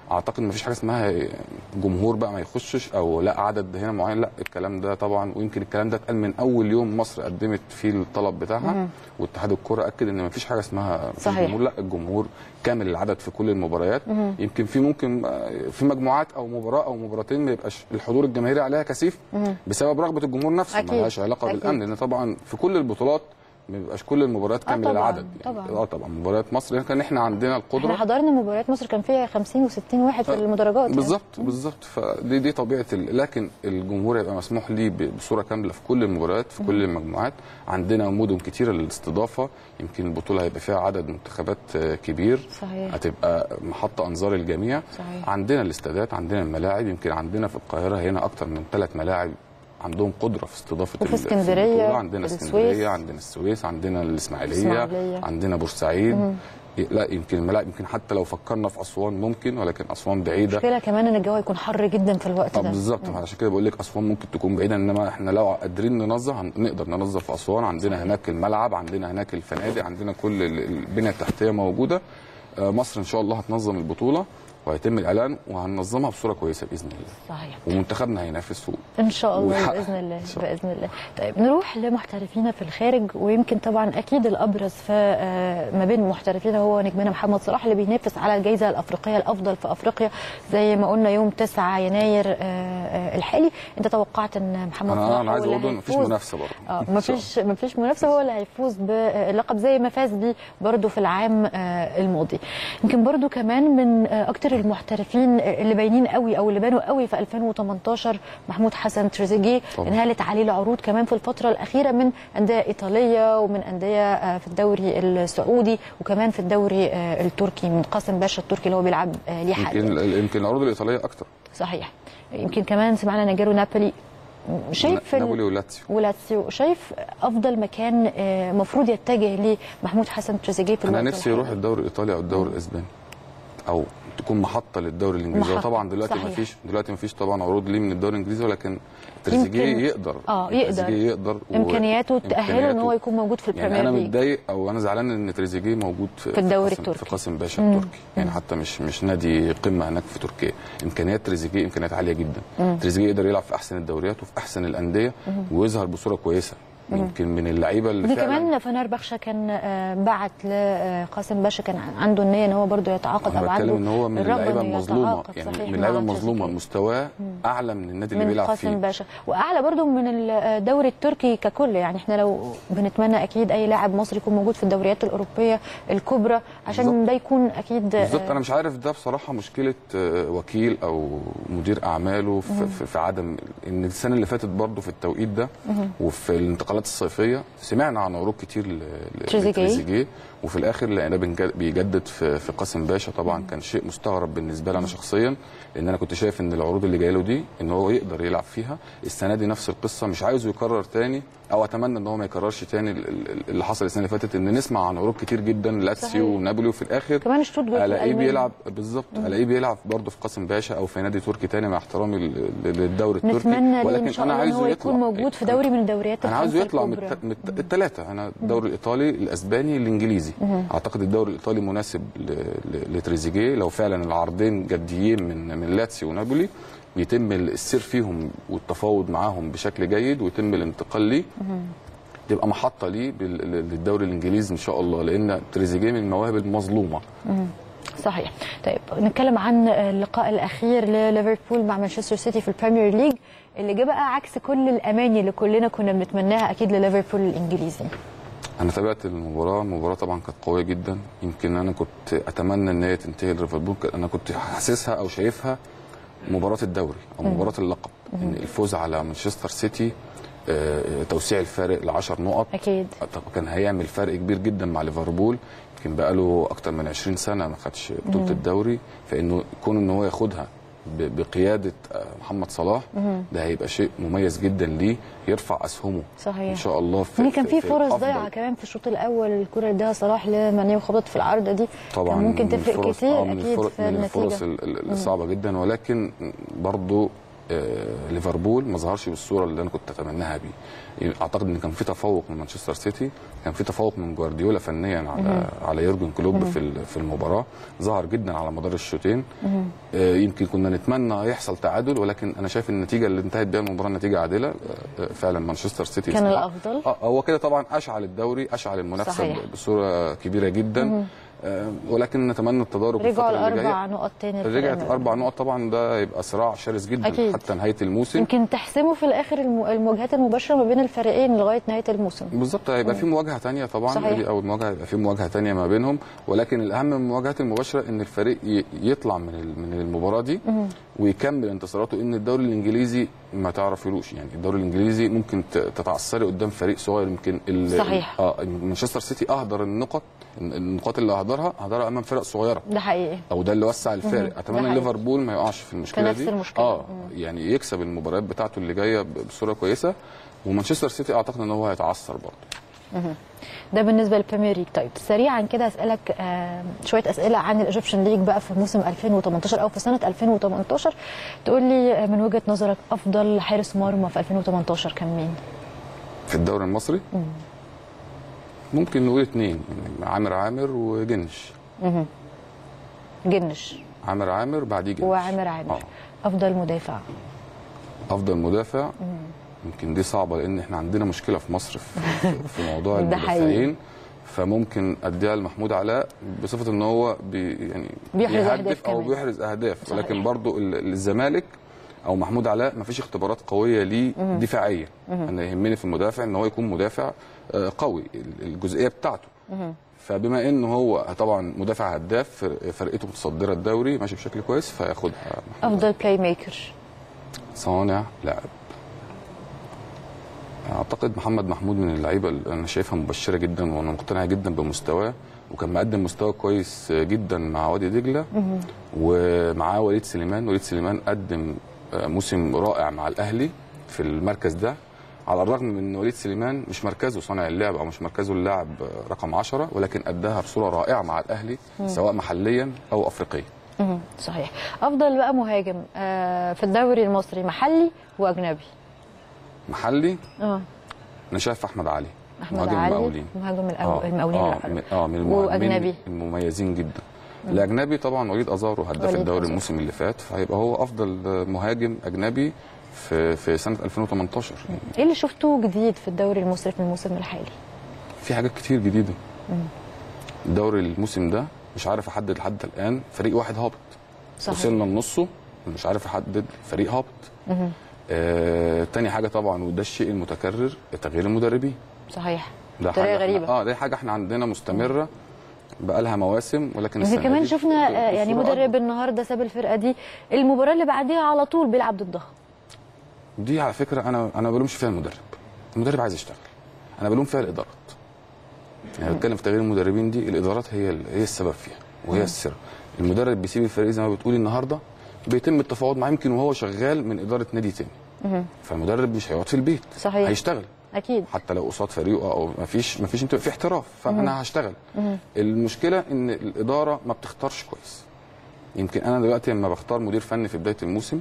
اعتقد ما فيش حاجه اسمها جمهور بقى ما يخشش او لا عدد هنا معين لا الكلام ده طبعا ويمكن الكلام ده اتقال من اول يوم مصر قدمت فيه الطلب بتاعها واتحاد الكره اكد ان ما فيش حاجه اسمها في صحيح. الجمهور لا الجمهور كامل العدد في كل المباريات يمكن في ممكن آه، في مجموعات او مباراه او مباراتين ما يبقاش الحضور الجماهيري عليها كثيف بسبب رغبه الجمهور نفسه أكيد. ما لهاش علاقه أكيد. بالامن لان طبعا في كل البطولات ما بيبقاش كل المباريات آه كامل طبعاً، العدد طبعاً. اه طبعا مباريات مصر كان احنا عندنا احنا القدره حضرنا مباريات مصر كان فيها 50 و60 واحد في المدرجات يعني. بالظبط بالظبط فدي دي طبيعه ال... لكن الجمهور يبقى مسموح ليه ب- بصوره كامله في كل المباريات في كل المجموعات عندنا مدن كتيره للاستضافه يمكن البطوله هيبقى فيها عدد منتخبات آه، كبير صحيح. هتبقى محطه انظار الجميع صحيح. عندنا الاستادات عندنا الملاعب يمكن عندنا في القاهره هنا اكتر من ثلاث ملاعب عندهم قدره في استضافه وفي ال- اسكندرية، البطولة. عندنا في السويس. اسكندريه عندنا السويس عندنا الاسماعيليه الإسماعيلية. عندنا بورسعيد لا يمكن الملاعب يمكن حتى لو فكرنا في اسوان ممكن ولكن اسوان بعيده المشكله كمان ان الجو هيكون حر جدا في الوقت اه ده بالظبط عشان كده بقول لك اسوان ممكن تكون بعيده انما احنا لو قادرين ننظم هن- نقدر ننظم في اسوان عندنا هناك الملعب عندنا هناك الفنادق عندنا كل ال- البنيه التحتيه موجوده آه، مصر ان شاء الله هتنظم البطوله وهيتم الاعلان وهننظمها بصوره كويسه باذن الله صحيح ومنتخبنا هينافس و- ان شاء الله ويحقق. باذن الله إن شاء الله. باذن الله طيب نروح لمحترفينا في الخارج ويمكن طبعا اكيد الابرز في آه، ما بين محترفينا هو نجمنا محمد صلاح اللي بينافس على الجائزه الافريقيه الافضل في افريقيا زي ما قلنا يوم 9 يناير آه، آه، الحالي انت توقعت ان محمد صلاح انا انا عايز هو اللي اقول ان مفيش هيفوز. منافسه برضه اه إن شاء مفيش مفيش منافسه هو اللي هيفوز باللقب زي ما فاز بيه برضه في العام آه، الماضي يمكن برضه كمان من آه، اكتر المحترفين اللي باينين قوي او اللي بانوا قوي في 2018 محمود حسن تريزيجيه طبعا. انهالت عليه العروض كمان في الفتره الاخيره من انديه ايطاليه ومن انديه آه، في الدوري السعودي وكمان في الدوري آه، التركي من قاسم باشا التركي اللي هو بيلعب آه، ليه حاليا يمكن يمكن العروض الايطاليه اكتر صحيح يمكن كمان سمعنا نجارو نابولي شايف ال- نابولي ولاتسيو ولاتسيو شايف افضل مكان آه، مفروض يتجه ليه محمود حسن تريزيجيه في انا الوقت نفسي يروح الحالي؟ الدوري الايطالي او الدوري الاسباني او تكون محطه للدوري الانجليزي محطة، طبعا دلوقتي صحيح. ما فيش دلوقتي ما فيش طبعا عروض ليه من الدوري الانجليزي ولكن تريزيجيه يمكن- يقدر اه تريزيجيه يقدر يقدر و- امكانياته تاهله ان هو إمكانياته- يكون موجود في يعني انا البريمير ليج متضايق او انا زعلان ان تريزيجيه موجود في, في الدوري قاسم- التركي. في قاسم باشا التركي يعني حتى مش مش نادي قمه هناك في تركيا امكانيات تريزيجيه امكانيات عاليه جدا تريزيجيه يقدر يلعب في احسن الدوريات وفي احسن الانديه ويظهر بصوره كويسه يمكن من اللعيبه اللي دي فعلا كمان فنار بخشة كان آه، بعت لقاسم باشا كان عنده النيه ان هو برضه يتعاقد انا او عنده بتكلم ان هو من الرغبة اللعيبه إنه المظلومه يتعاقد يعني صحيح من اللعيبه مع المظلومه تريزيجيه. مستواه اعلى من النادي اللي من بيلعب قاسم فيه باشا واعلى برضو من الدوري التركي ككل يعني احنا لو بنتمنى اكيد اي لاعب مصري يكون موجود في الدوريات الاوروبيه الكبرى عشان بالظبط. ده يكون اكيد بالظبط انا مش عارف ده بصراحه مشكله آه، وكيل او مدير اعماله في, في, في عدم ان السنه اللي فاتت برضه في التوقيت ده وفي الانتقالات الصيفيه سمعنا عن عروض كتير ل- ل- تريزيجيه. لتريزيجيه وفي الاخر لقيناه بنج- بيجدد في, في قاسم باشا طبعا كان شيء مستغرب بالنسبه لي انا شخصيا لان انا كنت شايف ان العروض اللي جايه له دي ان هو يقدر يلعب فيها السنه دي نفس القصه مش عايزه يكرر تاني او اتمنى ان هو ما يكررش تاني ال- ال- اللي حصل السنه اللي فاتت ان نسمع عن عروض كتير جدا صحيح. لاتسيو ونابولي وفي الاخر كمان شتوتجارت الاقيه الألماني. بيلعب بالظبط الاقيه بيلعب برضه في قاسم باشا او في نادي تركي تاني مع احترامي لل- للدوري التركي نتمنى ليه ولكن ان شاء انا الله ان عايزه هو يطلع يكون موجود في دوري من الدوريات انا عايزه الخمسة يطلع من الكبرى. الت- من الت- الثلاثه انا الدوري الايطالي الاسباني الانجليزي اعتقد الدوري الايطالي مناسب ل- ل- لتريزيجيه لو فعلا العرضين جديين من من لاتسيو ونابولي يتم السير فيهم والتفاوض معاهم بشكل جيد ويتم الانتقال ليه تبقى محطه ليه بال- للدوري الانجليزي ان شاء الله لان تريزيجيه من المواهب المظلومه صحيح طيب نتكلم عن اللقاء الاخير لليفربول مع مانشستر سيتي في البريمير ليج اللي جه بقى عكس كل الاماني اللي كلنا كنا بنتمناها اكيد لليفربول الانجليزي انا تابعت المباراه المباراه طبعا كانت قويه جدا يمكن انا كنت اتمنى ان هي تنتهي ليفربول انا كنت حاسسها او شايفها مباراه الدوري او مباراه اللقب ان الفوز على مانشستر سيتي آه، توسيع الفارق ل 10 نقط اكيد طب كان هيعمل فرق كبير جدا مع ليفربول يمكن بقاله اكتر من 20 سنه ما خدش بطوله الدوري فانه يكون ان هو ياخدها ب- بقياده آه، محمد صلاح ده هيبقى شيء مميز جدا ليه يرفع اسهمه صحيح. ان شاء الله في يعني كان في فرص الأفضل. ضايعه كمان في الشوط الاول الكره اللي اداها صلاح لماني وخبطت في العارضه دي طبعا كان ممكن من تفرق الفرص- كتير آه من اكيد الفرص في من الفرص النتيجه ال- ال- الصعبه جدا ولكن برضو آه، ليفربول ما ظهرش بالصوره اللي انا كنت اتمناها بيه اعتقد ان كان في تفوق من مانشستر سيتي كان في تفوق من جوارديولا فنيا على على يورجن كلوب في ال- في المباراه ظهر جدا على مدار الشوطين آه، يمكن كنا نتمنى يحصل تعادل ولكن انا شايف النتيجه اللي انتهت بيها المباراه نتيجه عادله آه، آه، فعلا مانشستر سيتي كان يستحق. الأفضل. اه هو كده طبعا اشعل الدوري اشعل المنافسه صحيح. بصوره كبيره جدا آه، ولكن نتمنى التدارك رجعوا الفتره اللي جايه الاربع نقط تاني رجعت للفريق. اربع نقط طبعا ده يبقى صراع شرس جدا أكيد. حتى نهايه الموسم يمكن تحسموا في الاخر الم- المواجهات المباشره ما بين الفريقين لغايه نهايه الموسم بالظبط هيبقى في مواجهه تانية طبعا صحيح. دي اول مواجهه هيبقى في مواجهه تانية ما بينهم ولكن الاهم من المواجهات المباشره ان الفريق ي- يطلع من ال- من المباراه دي ويكمل انتصاراته ان الدوري الانجليزي ما تعرفلوش يعني الدوري الانجليزي ممكن ت- تتعثري قدام فريق صغير يمكن ال- صحيح. اه مانشستر سيتي اهدر النقط النقاط اللي اهدرها اهدرها امام فرق صغيره ده حقيقي او ده اللي وسع الفارق ده اتمنى حقيقي. ليفربول ما يقعش في المشكله نفس دي المشكلة. اه يعني يكسب المباريات بتاعته اللي جايه ب- بصوره كويسه ومانشستر سيتي اعتقد ان هو هيتعثر برضه ده بالنسبه للبريمير ليج طيب سريعا كده اسالك آه شويه اسئله عن الايجيبشن ليج بقى في موسم 2018 او في سنه 2018 تقول لي آه، من وجهه نظرك افضل حارس مرمى في 2018 كان مين؟ في الدوري المصري ممكن نقول اثنين يعني عامر عامر وجنش جنش عامر عامر بعديه جنش وعامر عامر آه. افضل مدافع افضل مدافع يمكن دي صعبه لان احنا عندنا مشكله في مصر في, في- في موضوع ده حقيقي. المدافعين فممكن اديها لمحمود علاء بصفه ان هو بي يعني بيحرز أهداف يهدف او كمان. بيحرز اهداف صحيح. ولكن برضو ال- الزمالك او محمود علاء ما فيش اختبارات قويه ليه دفاعيه انا يهمني في المدافع ان هو يكون مدافع آه، قوي ال- الجزئيه بتاعته فبما ان هو طبعا مدافع هداف فر- فرقته متصدره الدوري ماشي بشكل كويس فياخدها محمود افضل بلاي ميكر صانع لاعب اعتقد محمد محمود من اللعيبه اللي انا شايفها مبشره جدا وانا مقتنع جدا بمستواه وكان مقدم مستوى كويس جدا مع وادي دجله ومعاه وليد سليمان وليد سليمان قدم آه، موسم رائع مع الاهلي في المركز ده على الرغم من ان وليد سليمان مش مركزه صانع اللعب او مش مركزه اللاعب آه، رقم 10 ولكن اداها بصوره رائعه مع الاهلي سواء محليا او افريقيا مهم. صحيح افضل بقى مهاجم آه في الدوري المصري محلي واجنبي محلي اه انا شايف احمد علي احمد مهاجم علي المقاولين مهاجم الأو- آه، المقاولين اه الأحرار. من- اه من المهاجمين واجنبي المميزين جدا الاجنبي طبعا وليد ازارو هداف وليد الدوري أزارو. الموسم اللي فات فهيبقى هو افضل مهاجم اجنبي في في سنه 2018 يعني ايه اللي شفته جديد في الدوري المصري في الموسم الحالي؟ في حاجات كتير جديده الدوري الموسم ده مش عارف احدد لحد الان فريق واحد هابط صحيح وصلنا لنصه مش عارف احدد فريق هابط آه تاني حاجه طبعا وده الشيء المتكرر تغيير المدربين صحيح ده بطريقه حاجه غريبه احنا اه دي حاجه احنا عندنا مستمره بقى لها مواسم ولكن يمكن السنة كمان دي شفنا آه، يعني بصورة مدرب أكبر. النهارده ساب الفرقه دي المباراه اللي بعديها على طول بيلعب ضدها دي على فكره انا انا ما بلومش فيها المدرب المدرب عايز يشتغل انا بلوم فيها الادارات يعني بتكلم في تغيير المدربين دي الادارات هي ال- هي السبب فيها وهي السر المدرب بيسيب الفريق زي ما بتقولي النهارده بيتم التفاوض معاه يمكن وهو شغال من اداره نادي تاني فالمدرب مش هيقعد في البيت صحيح. هيشتغل اكيد حتى لو قصاد فريقه او ما فيش ما فيش انت في احتراف فانا هشتغل المشكله ان الاداره ما بتختارش كويس يمكن انا دلوقتي لما بختار مدير فني في بدايه الموسم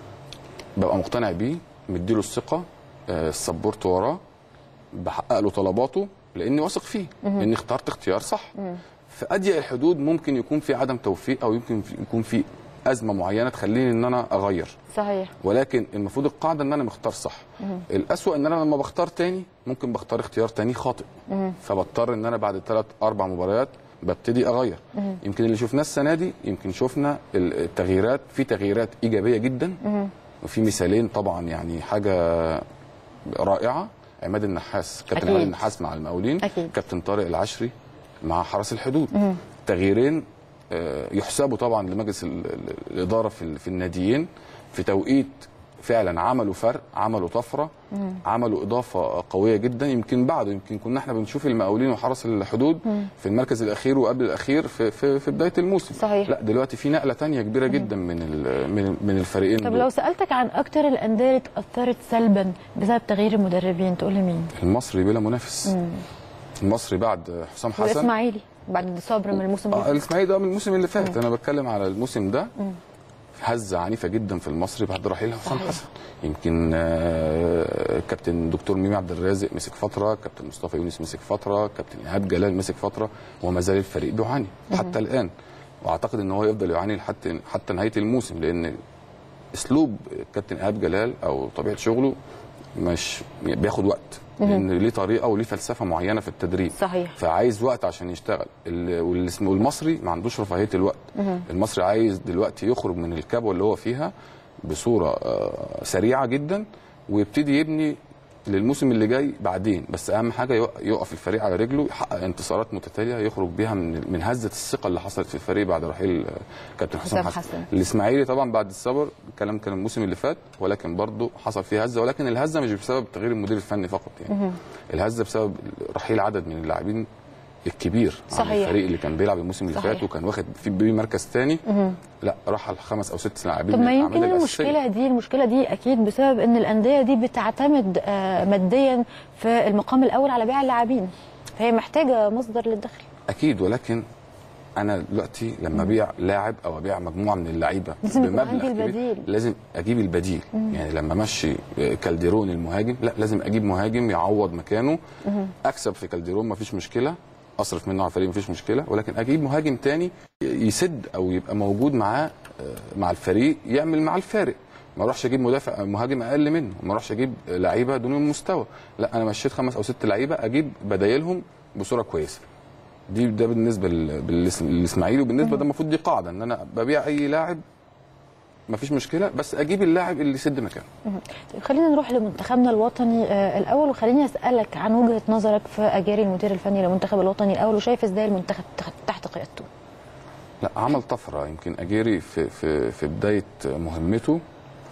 ببقى مقتنع بيه مديله الثقه آه، السبورت وراه بحقق له طلباته لاني واثق فيه اني اخترت اختيار صح في اضيق الحدود ممكن يكون في عدم توفيق او يمكن في- يكون في ازمه معينه تخليني ان انا اغير صحيح ولكن المفروض القاعده ان انا مختار صح الاسوأ ان انا لما بختار تاني ممكن بختار اختيار تاني خاطئ فبضطر ان انا بعد ثلاث اربع مباريات ببتدي اغير يمكن اللي شفناه السنه دي يمكن شفنا ال- التغييرات في تغييرات ايجابيه جدا وفي مثالين طبعا يعني حاجه رائعه عماد النحاس كابتن أكيد. عماد النحاس مع المقاولين أكيد. كابتن طارق العشري مع حرس الحدود تغييرين آه، يحسبوا طبعا لمجلس ال- ال- الاداره في ال- في الناديين في توقيت فعلا عملوا فرق عملوا طفره عملوا اضافه قويه جدا يمكن بعده يمكن كنا احنا بنشوف المقاولين وحرس الحدود في المركز الاخير وقبل الاخير في في, في بدايه الموسم صحيح. لا دلوقتي في نقله تانية كبيره جدا من ال- من من الفريقين طب دول. لو سالتك عن اكتر الانديه اللي اتاثرت سلبا بسبب تغيير المدربين تقول لي مين؟ المصري بلا منافس المصري بعد حسام حسن والاسماعيلي بعد صبر من الموسم اه اللي الاسماعيلي ده من الموسم اللي فات انا بتكلم على الموسم ده هزه عنيفه جدا في المصري بعد رحيل حسام صحيح. حسن يمكن آه، كابتن دكتور ميمي عبد الرازق مسك فتره كابتن مصطفى يونس مسك فتره كابتن ايهاب جلال مسك فتره وما زال الفريق بيعاني حتى الان واعتقد ان هو يفضل يعاني لحتى حتى نهايه الموسم لان اسلوب كابتن ايهاب جلال او طبيعه شغله مش بياخد وقت لان ليه طريقه وليه فلسفه معينه في التدريب صحيح. فعايز وقت عشان يشتغل ال- والاسم- والمصري ما عندوش رفاهيه الوقت المصري عايز دلوقتي يخرج من الكبوه اللي هو فيها بصوره آه، سريعه جدا ويبتدي يبني للموسم اللي جاي بعدين بس اهم حاجه يق- يقف الفريق على رجله يحقق انتصارات متتاليه يخرج بيها من من هزه الثقه اللي حصلت في الفريق بعد رحيل آه، كابتن حسام حسام حسن, حسن. الاسماعيلي طبعا بعد الصبر الكلام كان الموسم اللي فات ولكن برضه حصل فيه هزه ولكن الهزه مش بسبب تغيير المدير الفني فقط يعني الهزه بسبب رحيل عدد من اللاعبين الكبير عن صحيح. الفريق اللي كان بيلعب الموسم اللي صحيح. فات وكان واخد في بيه مركز تاني لا راح على خمس او ست لاعبين طب من ما الأعمال يمكن الأساسية. المشكله دي المشكله دي اكيد بسبب ان الانديه دي بتعتمد آه، ماديا في المقام الاول على بيع اللاعبين فهي محتاجه مصدر للدخل اكيد ولكن انا دلوقتي لما ابيع لاعب او ابيع مجموعه من اللعيبه لازم يكون عندي كبير، البديل. لازم اجيب البديل يعني لما امشي كالديرون المهاجم لا لازم اجيب مهاجم يعوض مكانه اكسب في كالديرون مفيش مشكله اصرف منه على الفريق مفيش مشكله ولكن اجيب مهاجم تاني يسد او يبقى موجود معاه آه، مع الفريق يعمل مع الفارق ما اروحش اجيب مدافع مهاجم اقل منه ما اروحش اجيب لعيبه دون المستوى لا انا مشيت خمس او ست لعيبه اجيب بدايلهم بصوره كويسه دي ده بالنسبه لل- بالإس- للاسماعيلي وبالنسبه ده المفروض دي قاعده ان انا ببيع اي لاعب مفيش مشكله بس اجيب اللاعب اللي يسد مكانه طيب خلينا نروح لمنتخبنا الوطني آه، الاول وخليني اسالك عن وجهه نظرك في اجاري المدير الفني للمنتخب الوطني الاول وشايف ازاي المنتخب تحت- تحت قيادته لا عمل طفره يمكن اجيري في في في بدايه مهمته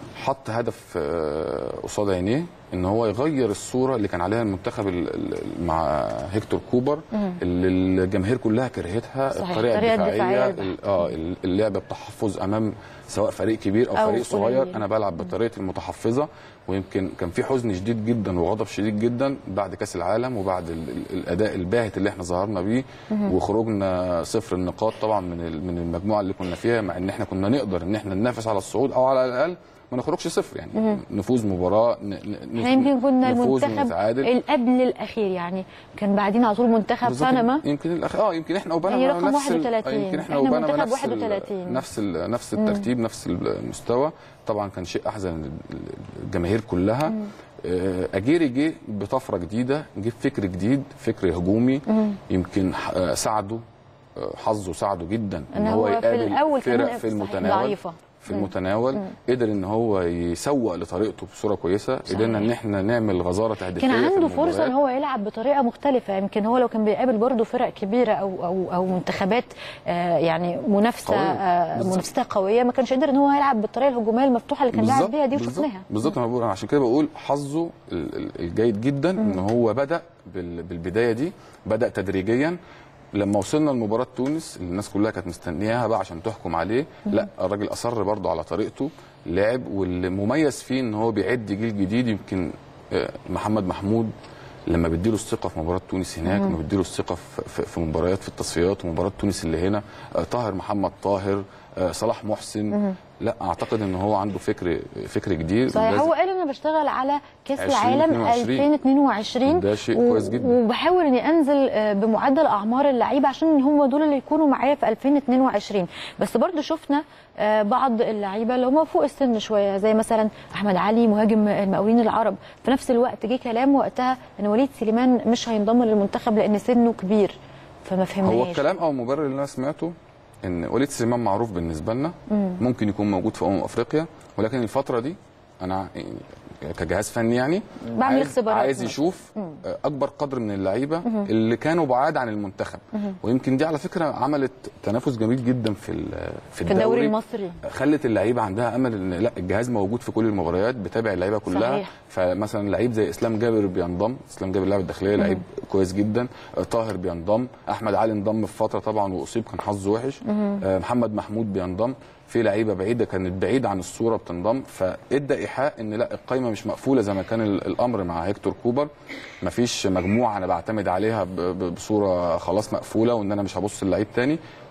حط هدف آه، قصاد عينيه ان هو يغير الصوره اللي كان عليها المنتخب ال- ال- مع هيكتور كوبر اللي الجماهير كلها كرهتها صحيح، الطريقه الطريقة الدفاعيه الدفاعية ال- اه ال- اللعب بتحفظ امام سواء فريق كبير او, أو فريق صغير قليل. انا بلعب بطريقه المتحفظه ويمكن كان في حزن شديد جدا وغضب شديد جدا بعد كاس العالم وبعد ال- ال- الاداء الباهت اللي احنا ظهرنا بيه وخروجنا صفر النقاط طبعا من ال- من المجموعه اللي كنا فيها مع ان احنا كنا نقدر ان احنا ننافس على الصعود او على الاقل ما نخرجش صفر يعني نفوز مباراه ن- ن- احنا يمكن كنا نفوز المنتخب ونتعادل اللي قبل الاخير يعني كان بعدين على طول منتخب بالظبط. بنما يمكن الأخ... اه يمكن احنا وبنما يعني رقم نفس ال- 31. آه، يمكن احنا إحنا وبنما منتخب نفس ال... 31. نفس ال... نفس الترتيب نفس المستوى طبعا كان شيء احزن الجماهير كلها آه، اجيري جه بطفره جديده جه بفكر جديد فكر هجومي يمكن ح- آه، ساعده آه، حظه ساعده جدا ان هو في الاول فرق كمان في صحيح المتناول ضعيفه في المتناول قدر ان هو يسوق لطريقته بصوره كويسه قدرنا ان احنا نعمل غزاره تهديفيه كان في عنده فرصه المباريات. ان هو يلعب بطريقه مختلفه يمكن هو لو كان بيقابل برضه فرق كبيره او او او منتخبات آه، يعني منافسه قوية. آه، بالظبط. منافستها قويه ما كانش قادر ان هو يلعب بالطريقه الهجوميه المفتوحه اللي كان لاعب بالظبط، بيها دي بالظبط، وشفناها بالظبط انا بقول أنا عشان كده بقول حظه ال- ال- الجيد جدا ان هو بدا بال- بالبدايه دي بدا تدريجيا لما وصلنا لمباراه تونس اللي الناس كلها كانت مستنياها بقى عشان تحكم عليه لا الراجل اصر برضه على طريقته لعب والمميز فيه ان هو بيعد جيل جديد يمكن آه، محمد محمود لما بيديله الثقه في مباراه تونس هناك لما بيديله الثقه في, في, في مباريات في التصفيات ومباراه تونس اللي هنا آه، طاهر محمد طاهر آه، صلاح محسن لا اعتقد ان هو عنده فكر فكر جديد صحيح لازم- هو قال انا بشتغل على كاس 2022. العالم 2022 ده شيء و- كويس جدا. وبحاول اني انزل آه، بمعدل اعمار اللعيبه عشان هم دول اللي يكونوا معايا في 2022 بس برضو شفنا آه، بعض اللعيبه اللي هم فوق السن شويه زي مثلا احمد علي مهاجم المقاولين العرب في نفس الوقت جه كلام وقتها ان وليد سليمان مش هينضم للمنتخب لان سنه كبير فما فهمناش هو الكلام او المبرر اللي انا سمعته ان وليد سليمان معروف بالنسبه لنا ممكن يكون موجود في امم افريقيا ولكن الفتره دي انا يعني كجهاز فني يعني بعمل عايز, اختبارات عايز مثلا. يشوف اكبر قدر من اللعيبه اللي كانوا بعاد عن المنتخب ويمكن دي على فكره عملت تنافس جميل جدا في ال- في في الدوري الدوري المصري خلت اللعيبه عندها امل ان لا الجهاز موجود في كل المباريات بتابع اللعيبه كلها صحيح. فمثلا لعيب زي اسلام جابر بينضم اسلام جابر لاعب الداخليه لعيب كويس جدا آه، طاهر بينضم احمد علي انضم في فتره طبعا واصيب كان حظه وحش آه، محمد محمود بينضم في لعيبه بعيده كانت بعيده عن الصوره بتنضم فادى ايحاء ان لا القايمه مش مقفوله زي ما كان ال- الامر مع هيكتور كوبر مفيش مجموعه انا بعتمد عليها ب- ب- بصوره خلاص مقفوله وان انا مش هبص للعيب تاني لا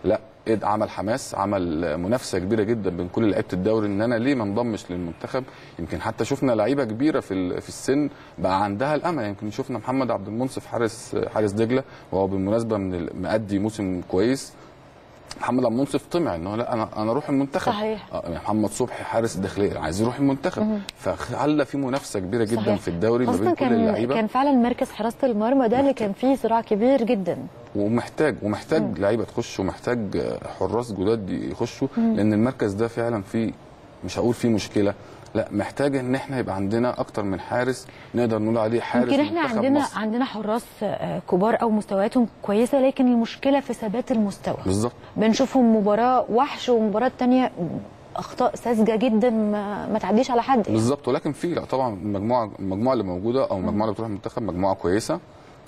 إد- عمل حماس عمل منافسه كبيره جدا بين كل لعيبه الدوري ان انا ليه ما انضمش للمنتخب يمكن حتى شفنا لعيبه كبيره في ال- في السن بقى عندها الامل يمكن شفنا محمد عبد المنصف حارس حارس دجله وهو بالمناسبه من ال- مأدي موسم كويس محمد عبد المنصف طمع انه لا انا انا اروح المنتخب صحيح. آه، محمد صبحي حارس الداخليه عايز يروح المنتخب فخلى في منافسه كبيره جدا صحيح. في الدوري ما خاصة بين كل كان اللعيبه كان فعلا مركز حراسه المرمى ده اللي كان فيه صراع كبير جدا ومحتاج ومحتاج لعيبه تخش ومحتاج حراس جداد يخشوا لان المركز ده فعلا فيه مش هقول فيه مشكله لا محتاج ان احنا يبقى عندنا اكتر من حارس نقدر نقول عليه حارس يمكن احنا منتخب عندنا مصر. عندنا حراس آه، كبار او مستوياتهم كويسه لكن المشكله في ثبات المستوى بالظبط بنشوفهم مباراه وحش ومباراه تانية اخطاء ساذجه جدا ما, ما تعديش على حد يعني. بالظبط ولكن في لا طبعا المجموعه المجموعه اللي موجوده او المجموعه اللي بتروح المنتخب مجموعه كويسه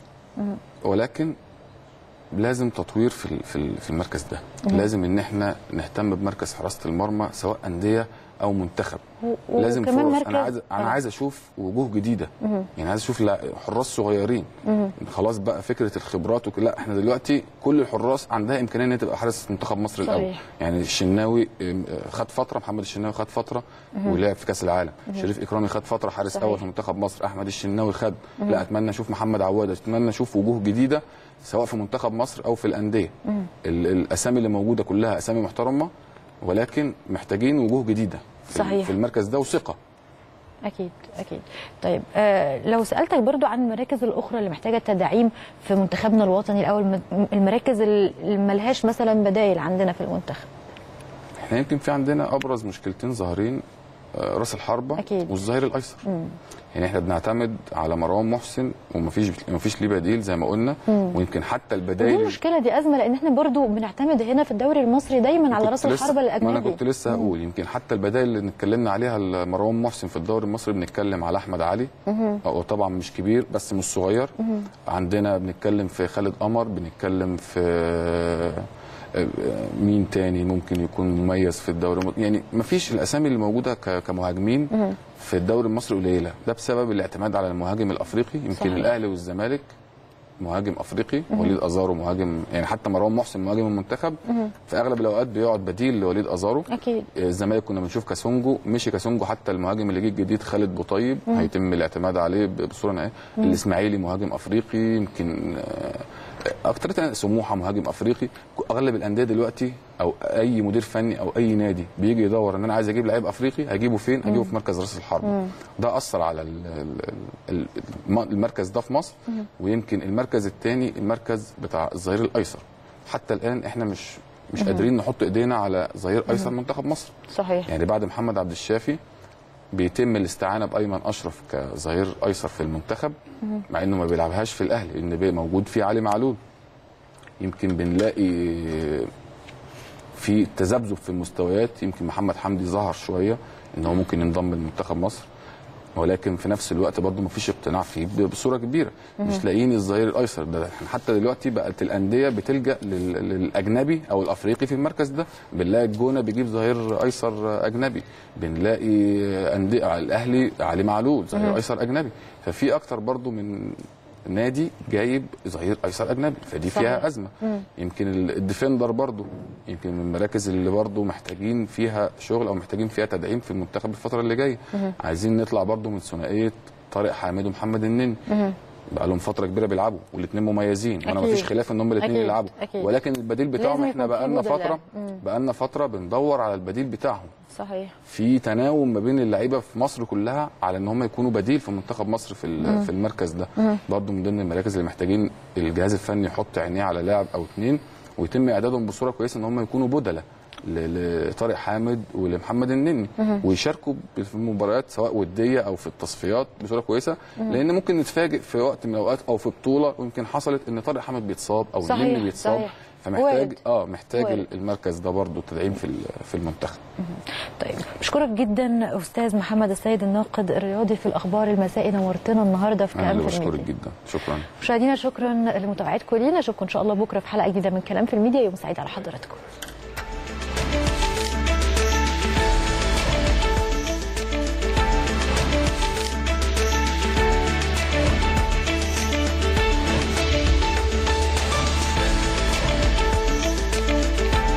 ولكن لازم تطوير في ال- في ال- في المركز ده لازم ان احنا نهتم بمركز حراسه المرمى سواء انديه او منتخب و- و- لازم وكمان فرص مركز- انا عايز انا آه. عايز اشوف وجوه جديده يعني عايز اشوف لا- حراس صغيرين خلاص بقى فكره الخبرات وك... لا احنا دلوقتي كل الحراس عندها امكانيه ان هي تبقى حارس منتخب مصر صحيح. الاول يعني الشناوي ام، خد فتره محمد الشناوي خد فتره ولعب في كاس العالم شريف اكرامي خد فتره حارس صحيح. اول في منتخب مصر احمد الشناوي خد لا اتمنى اشوف محمد عواد اتمنى اشوف وجوه جديده سواء في منتخب مصر او في الانديه ال- الاسامي اللي موجوده كلها اسامي محترمه ولكن محتاجين وجوه جديده في, صحيح. في المركز ده وثقه اكيد اكيد طيب آه لو سالتك برضو عن المراكز الاخرى اللي محتاجه تدعيم في منتخبنا الوطني الاول م- المراكز اللي ملهاش مثلا بدايل عندنا في المنتخب احنا يمكن في عندنا ابرز مشكلتين ظاهرين آه، راس الحربه أكيد. والظهير الايسر يعني احنا بنعتمد على مروان محسن ومفيش مفيش ليه بديل زي ما قلنا ويمكن حتى ودي البدائل مشكله دي ازمه لان احنا برضو بنعتمد هنا في الدوري المصري دايما على كنت راس لسه- الحربه ما انا الاجنبي كنت لسه هقول يمكن حتى البدائل اللي اتكلمنا عليها مروان محسن في الدوري المصري بنتكلم على احمد علي هو طبعا مش كبير بس مش صغير عندنا بنتكلم في خالد قمر بنتكلم في آه، مين تاني ممكن يكون مميز في الدوري الم- يعني ما فيش الاسامي اللي موجوده ك- كمهاجمين في الدوري المصري قليله ده بسبب الاعتماد على المهاجم الافريقي يمكن صحيح. الاهلي والزمالك مهاجم افريقي وليد ازارو مهاجم يعني حتى مروان محسن مهاجم المنتخب في اغلب الاوقات بيقعد بديل لوليد ازارو اكيد الزمالك كنا بنشوف كاسونجو مشي كاسونجو حتى المهاجم اللي جه الجديد خالد بوطيب هيتم الاعتماد عليه ب- بصوره نهائيه الاسماعيلي مهاجم افريقي يمكن آه، اكتر سموحه مهاجم افريقي اغلب الانديه دلوقتي او اي مدير فني او اي نادي بيجي يدور ان انا عايز اجيب لعيب افريقي هجيبه فين هجيبه في مركز راس الحرب ده اثر على ال- ال- ال- الم- المركز ده في مصر ويمكن المركز الثاني المركز بتاع الظهير الايسر حتى الان احنا مش مش قادرين نحط ايدينا على ظهير ايسر منتخب مصر صحيح يعني بعد محمد عبد الشافي بيتم الاستعانه بايمن اشرف كظهير ايسر في المنتخب مع انه ما بيلعبهاش في الاهلي ان بي- موجود فيه علي معلول يمكن بنلاقي في تذبذب في المستويات يمكن محمد حمدي ظهر شويه ان هو ممكن ينضم لمنتخب مصر ولكن في نفس الوقت برضه ما فيش اقتناع فيه ب- بصوره كبيره مش لاقيين الظهير الايسر ده احنا حتى دلوقتي بقت الانديه بتلجا لل- للاجنبي او الافريقي في المركز ده بنلاقي الجونه بيجيب ظهير ايسر اجنبي بنلاقي انديه الاهلي علي معلول ظهير ايسر اجنبي ففي اكتر برضه من نادي جايب ظهير ايسر اجنبي فدي صحيح. فيها ازمه يمكن ال- الديفندر برضو يمكن من المراكز اللي برضو محتاجين فيها شغل او محتاجين فيها تدعيم في المنتخب الفتره اللي جايه عايزين نطلع برضو من ثنائيه طارق حامد ومحمد النني بقى لهم فتره كبيره بيلعبوا والاثنين مميزين وانا أكيد. مفيش خلاف ان هم الاثنين أكيد. يلعبوا أكيد. ولكن البديل بتاعهم لازم احنا يكون في بقى لنا بدلاء. فتره بقى لنا فتره بندور على البديل بتاعهم صحيح في تناوم ما بين اللعيبه في مصر كلها على ان هم يكونوا بديل في منتخب مصر في ال- في المركز ده برضه من ضمن المراكز اللي محتاجين الجهاز الفني يحط عينيه على لاعب او اثنين ويتم اعدادهم بصوره كويسه ان هم يكونوا بدله ل- لطارق حامد ولمحمد النني ويشاركوا في المباريات سواء وديه او في التصفيات بصوره كويسه لان ممكن نتفاجئ في وقت من الاوقات او في بطوله ويمكن حصلت ان طارق حامد بيتصاب او صحيح، النني بيتصاب صحيح. فمحتاج وارد. اه محتاج وارد. المركز ده برضه تدعيم في ال- في المنتخب طيب بشكرك جدا استاذ محمد السيد الناقد الرياضي في الاخبار المسائي نورتنا النهارده في انا كلام اللي في بشكرك الميديا جدا شكرا مشاهدينا شكرا لمتابعتكم لينا اشوفكم ان شاء الله بكره في حلقه جديده من كلام في الميديا يوم سعيد على حضراتكم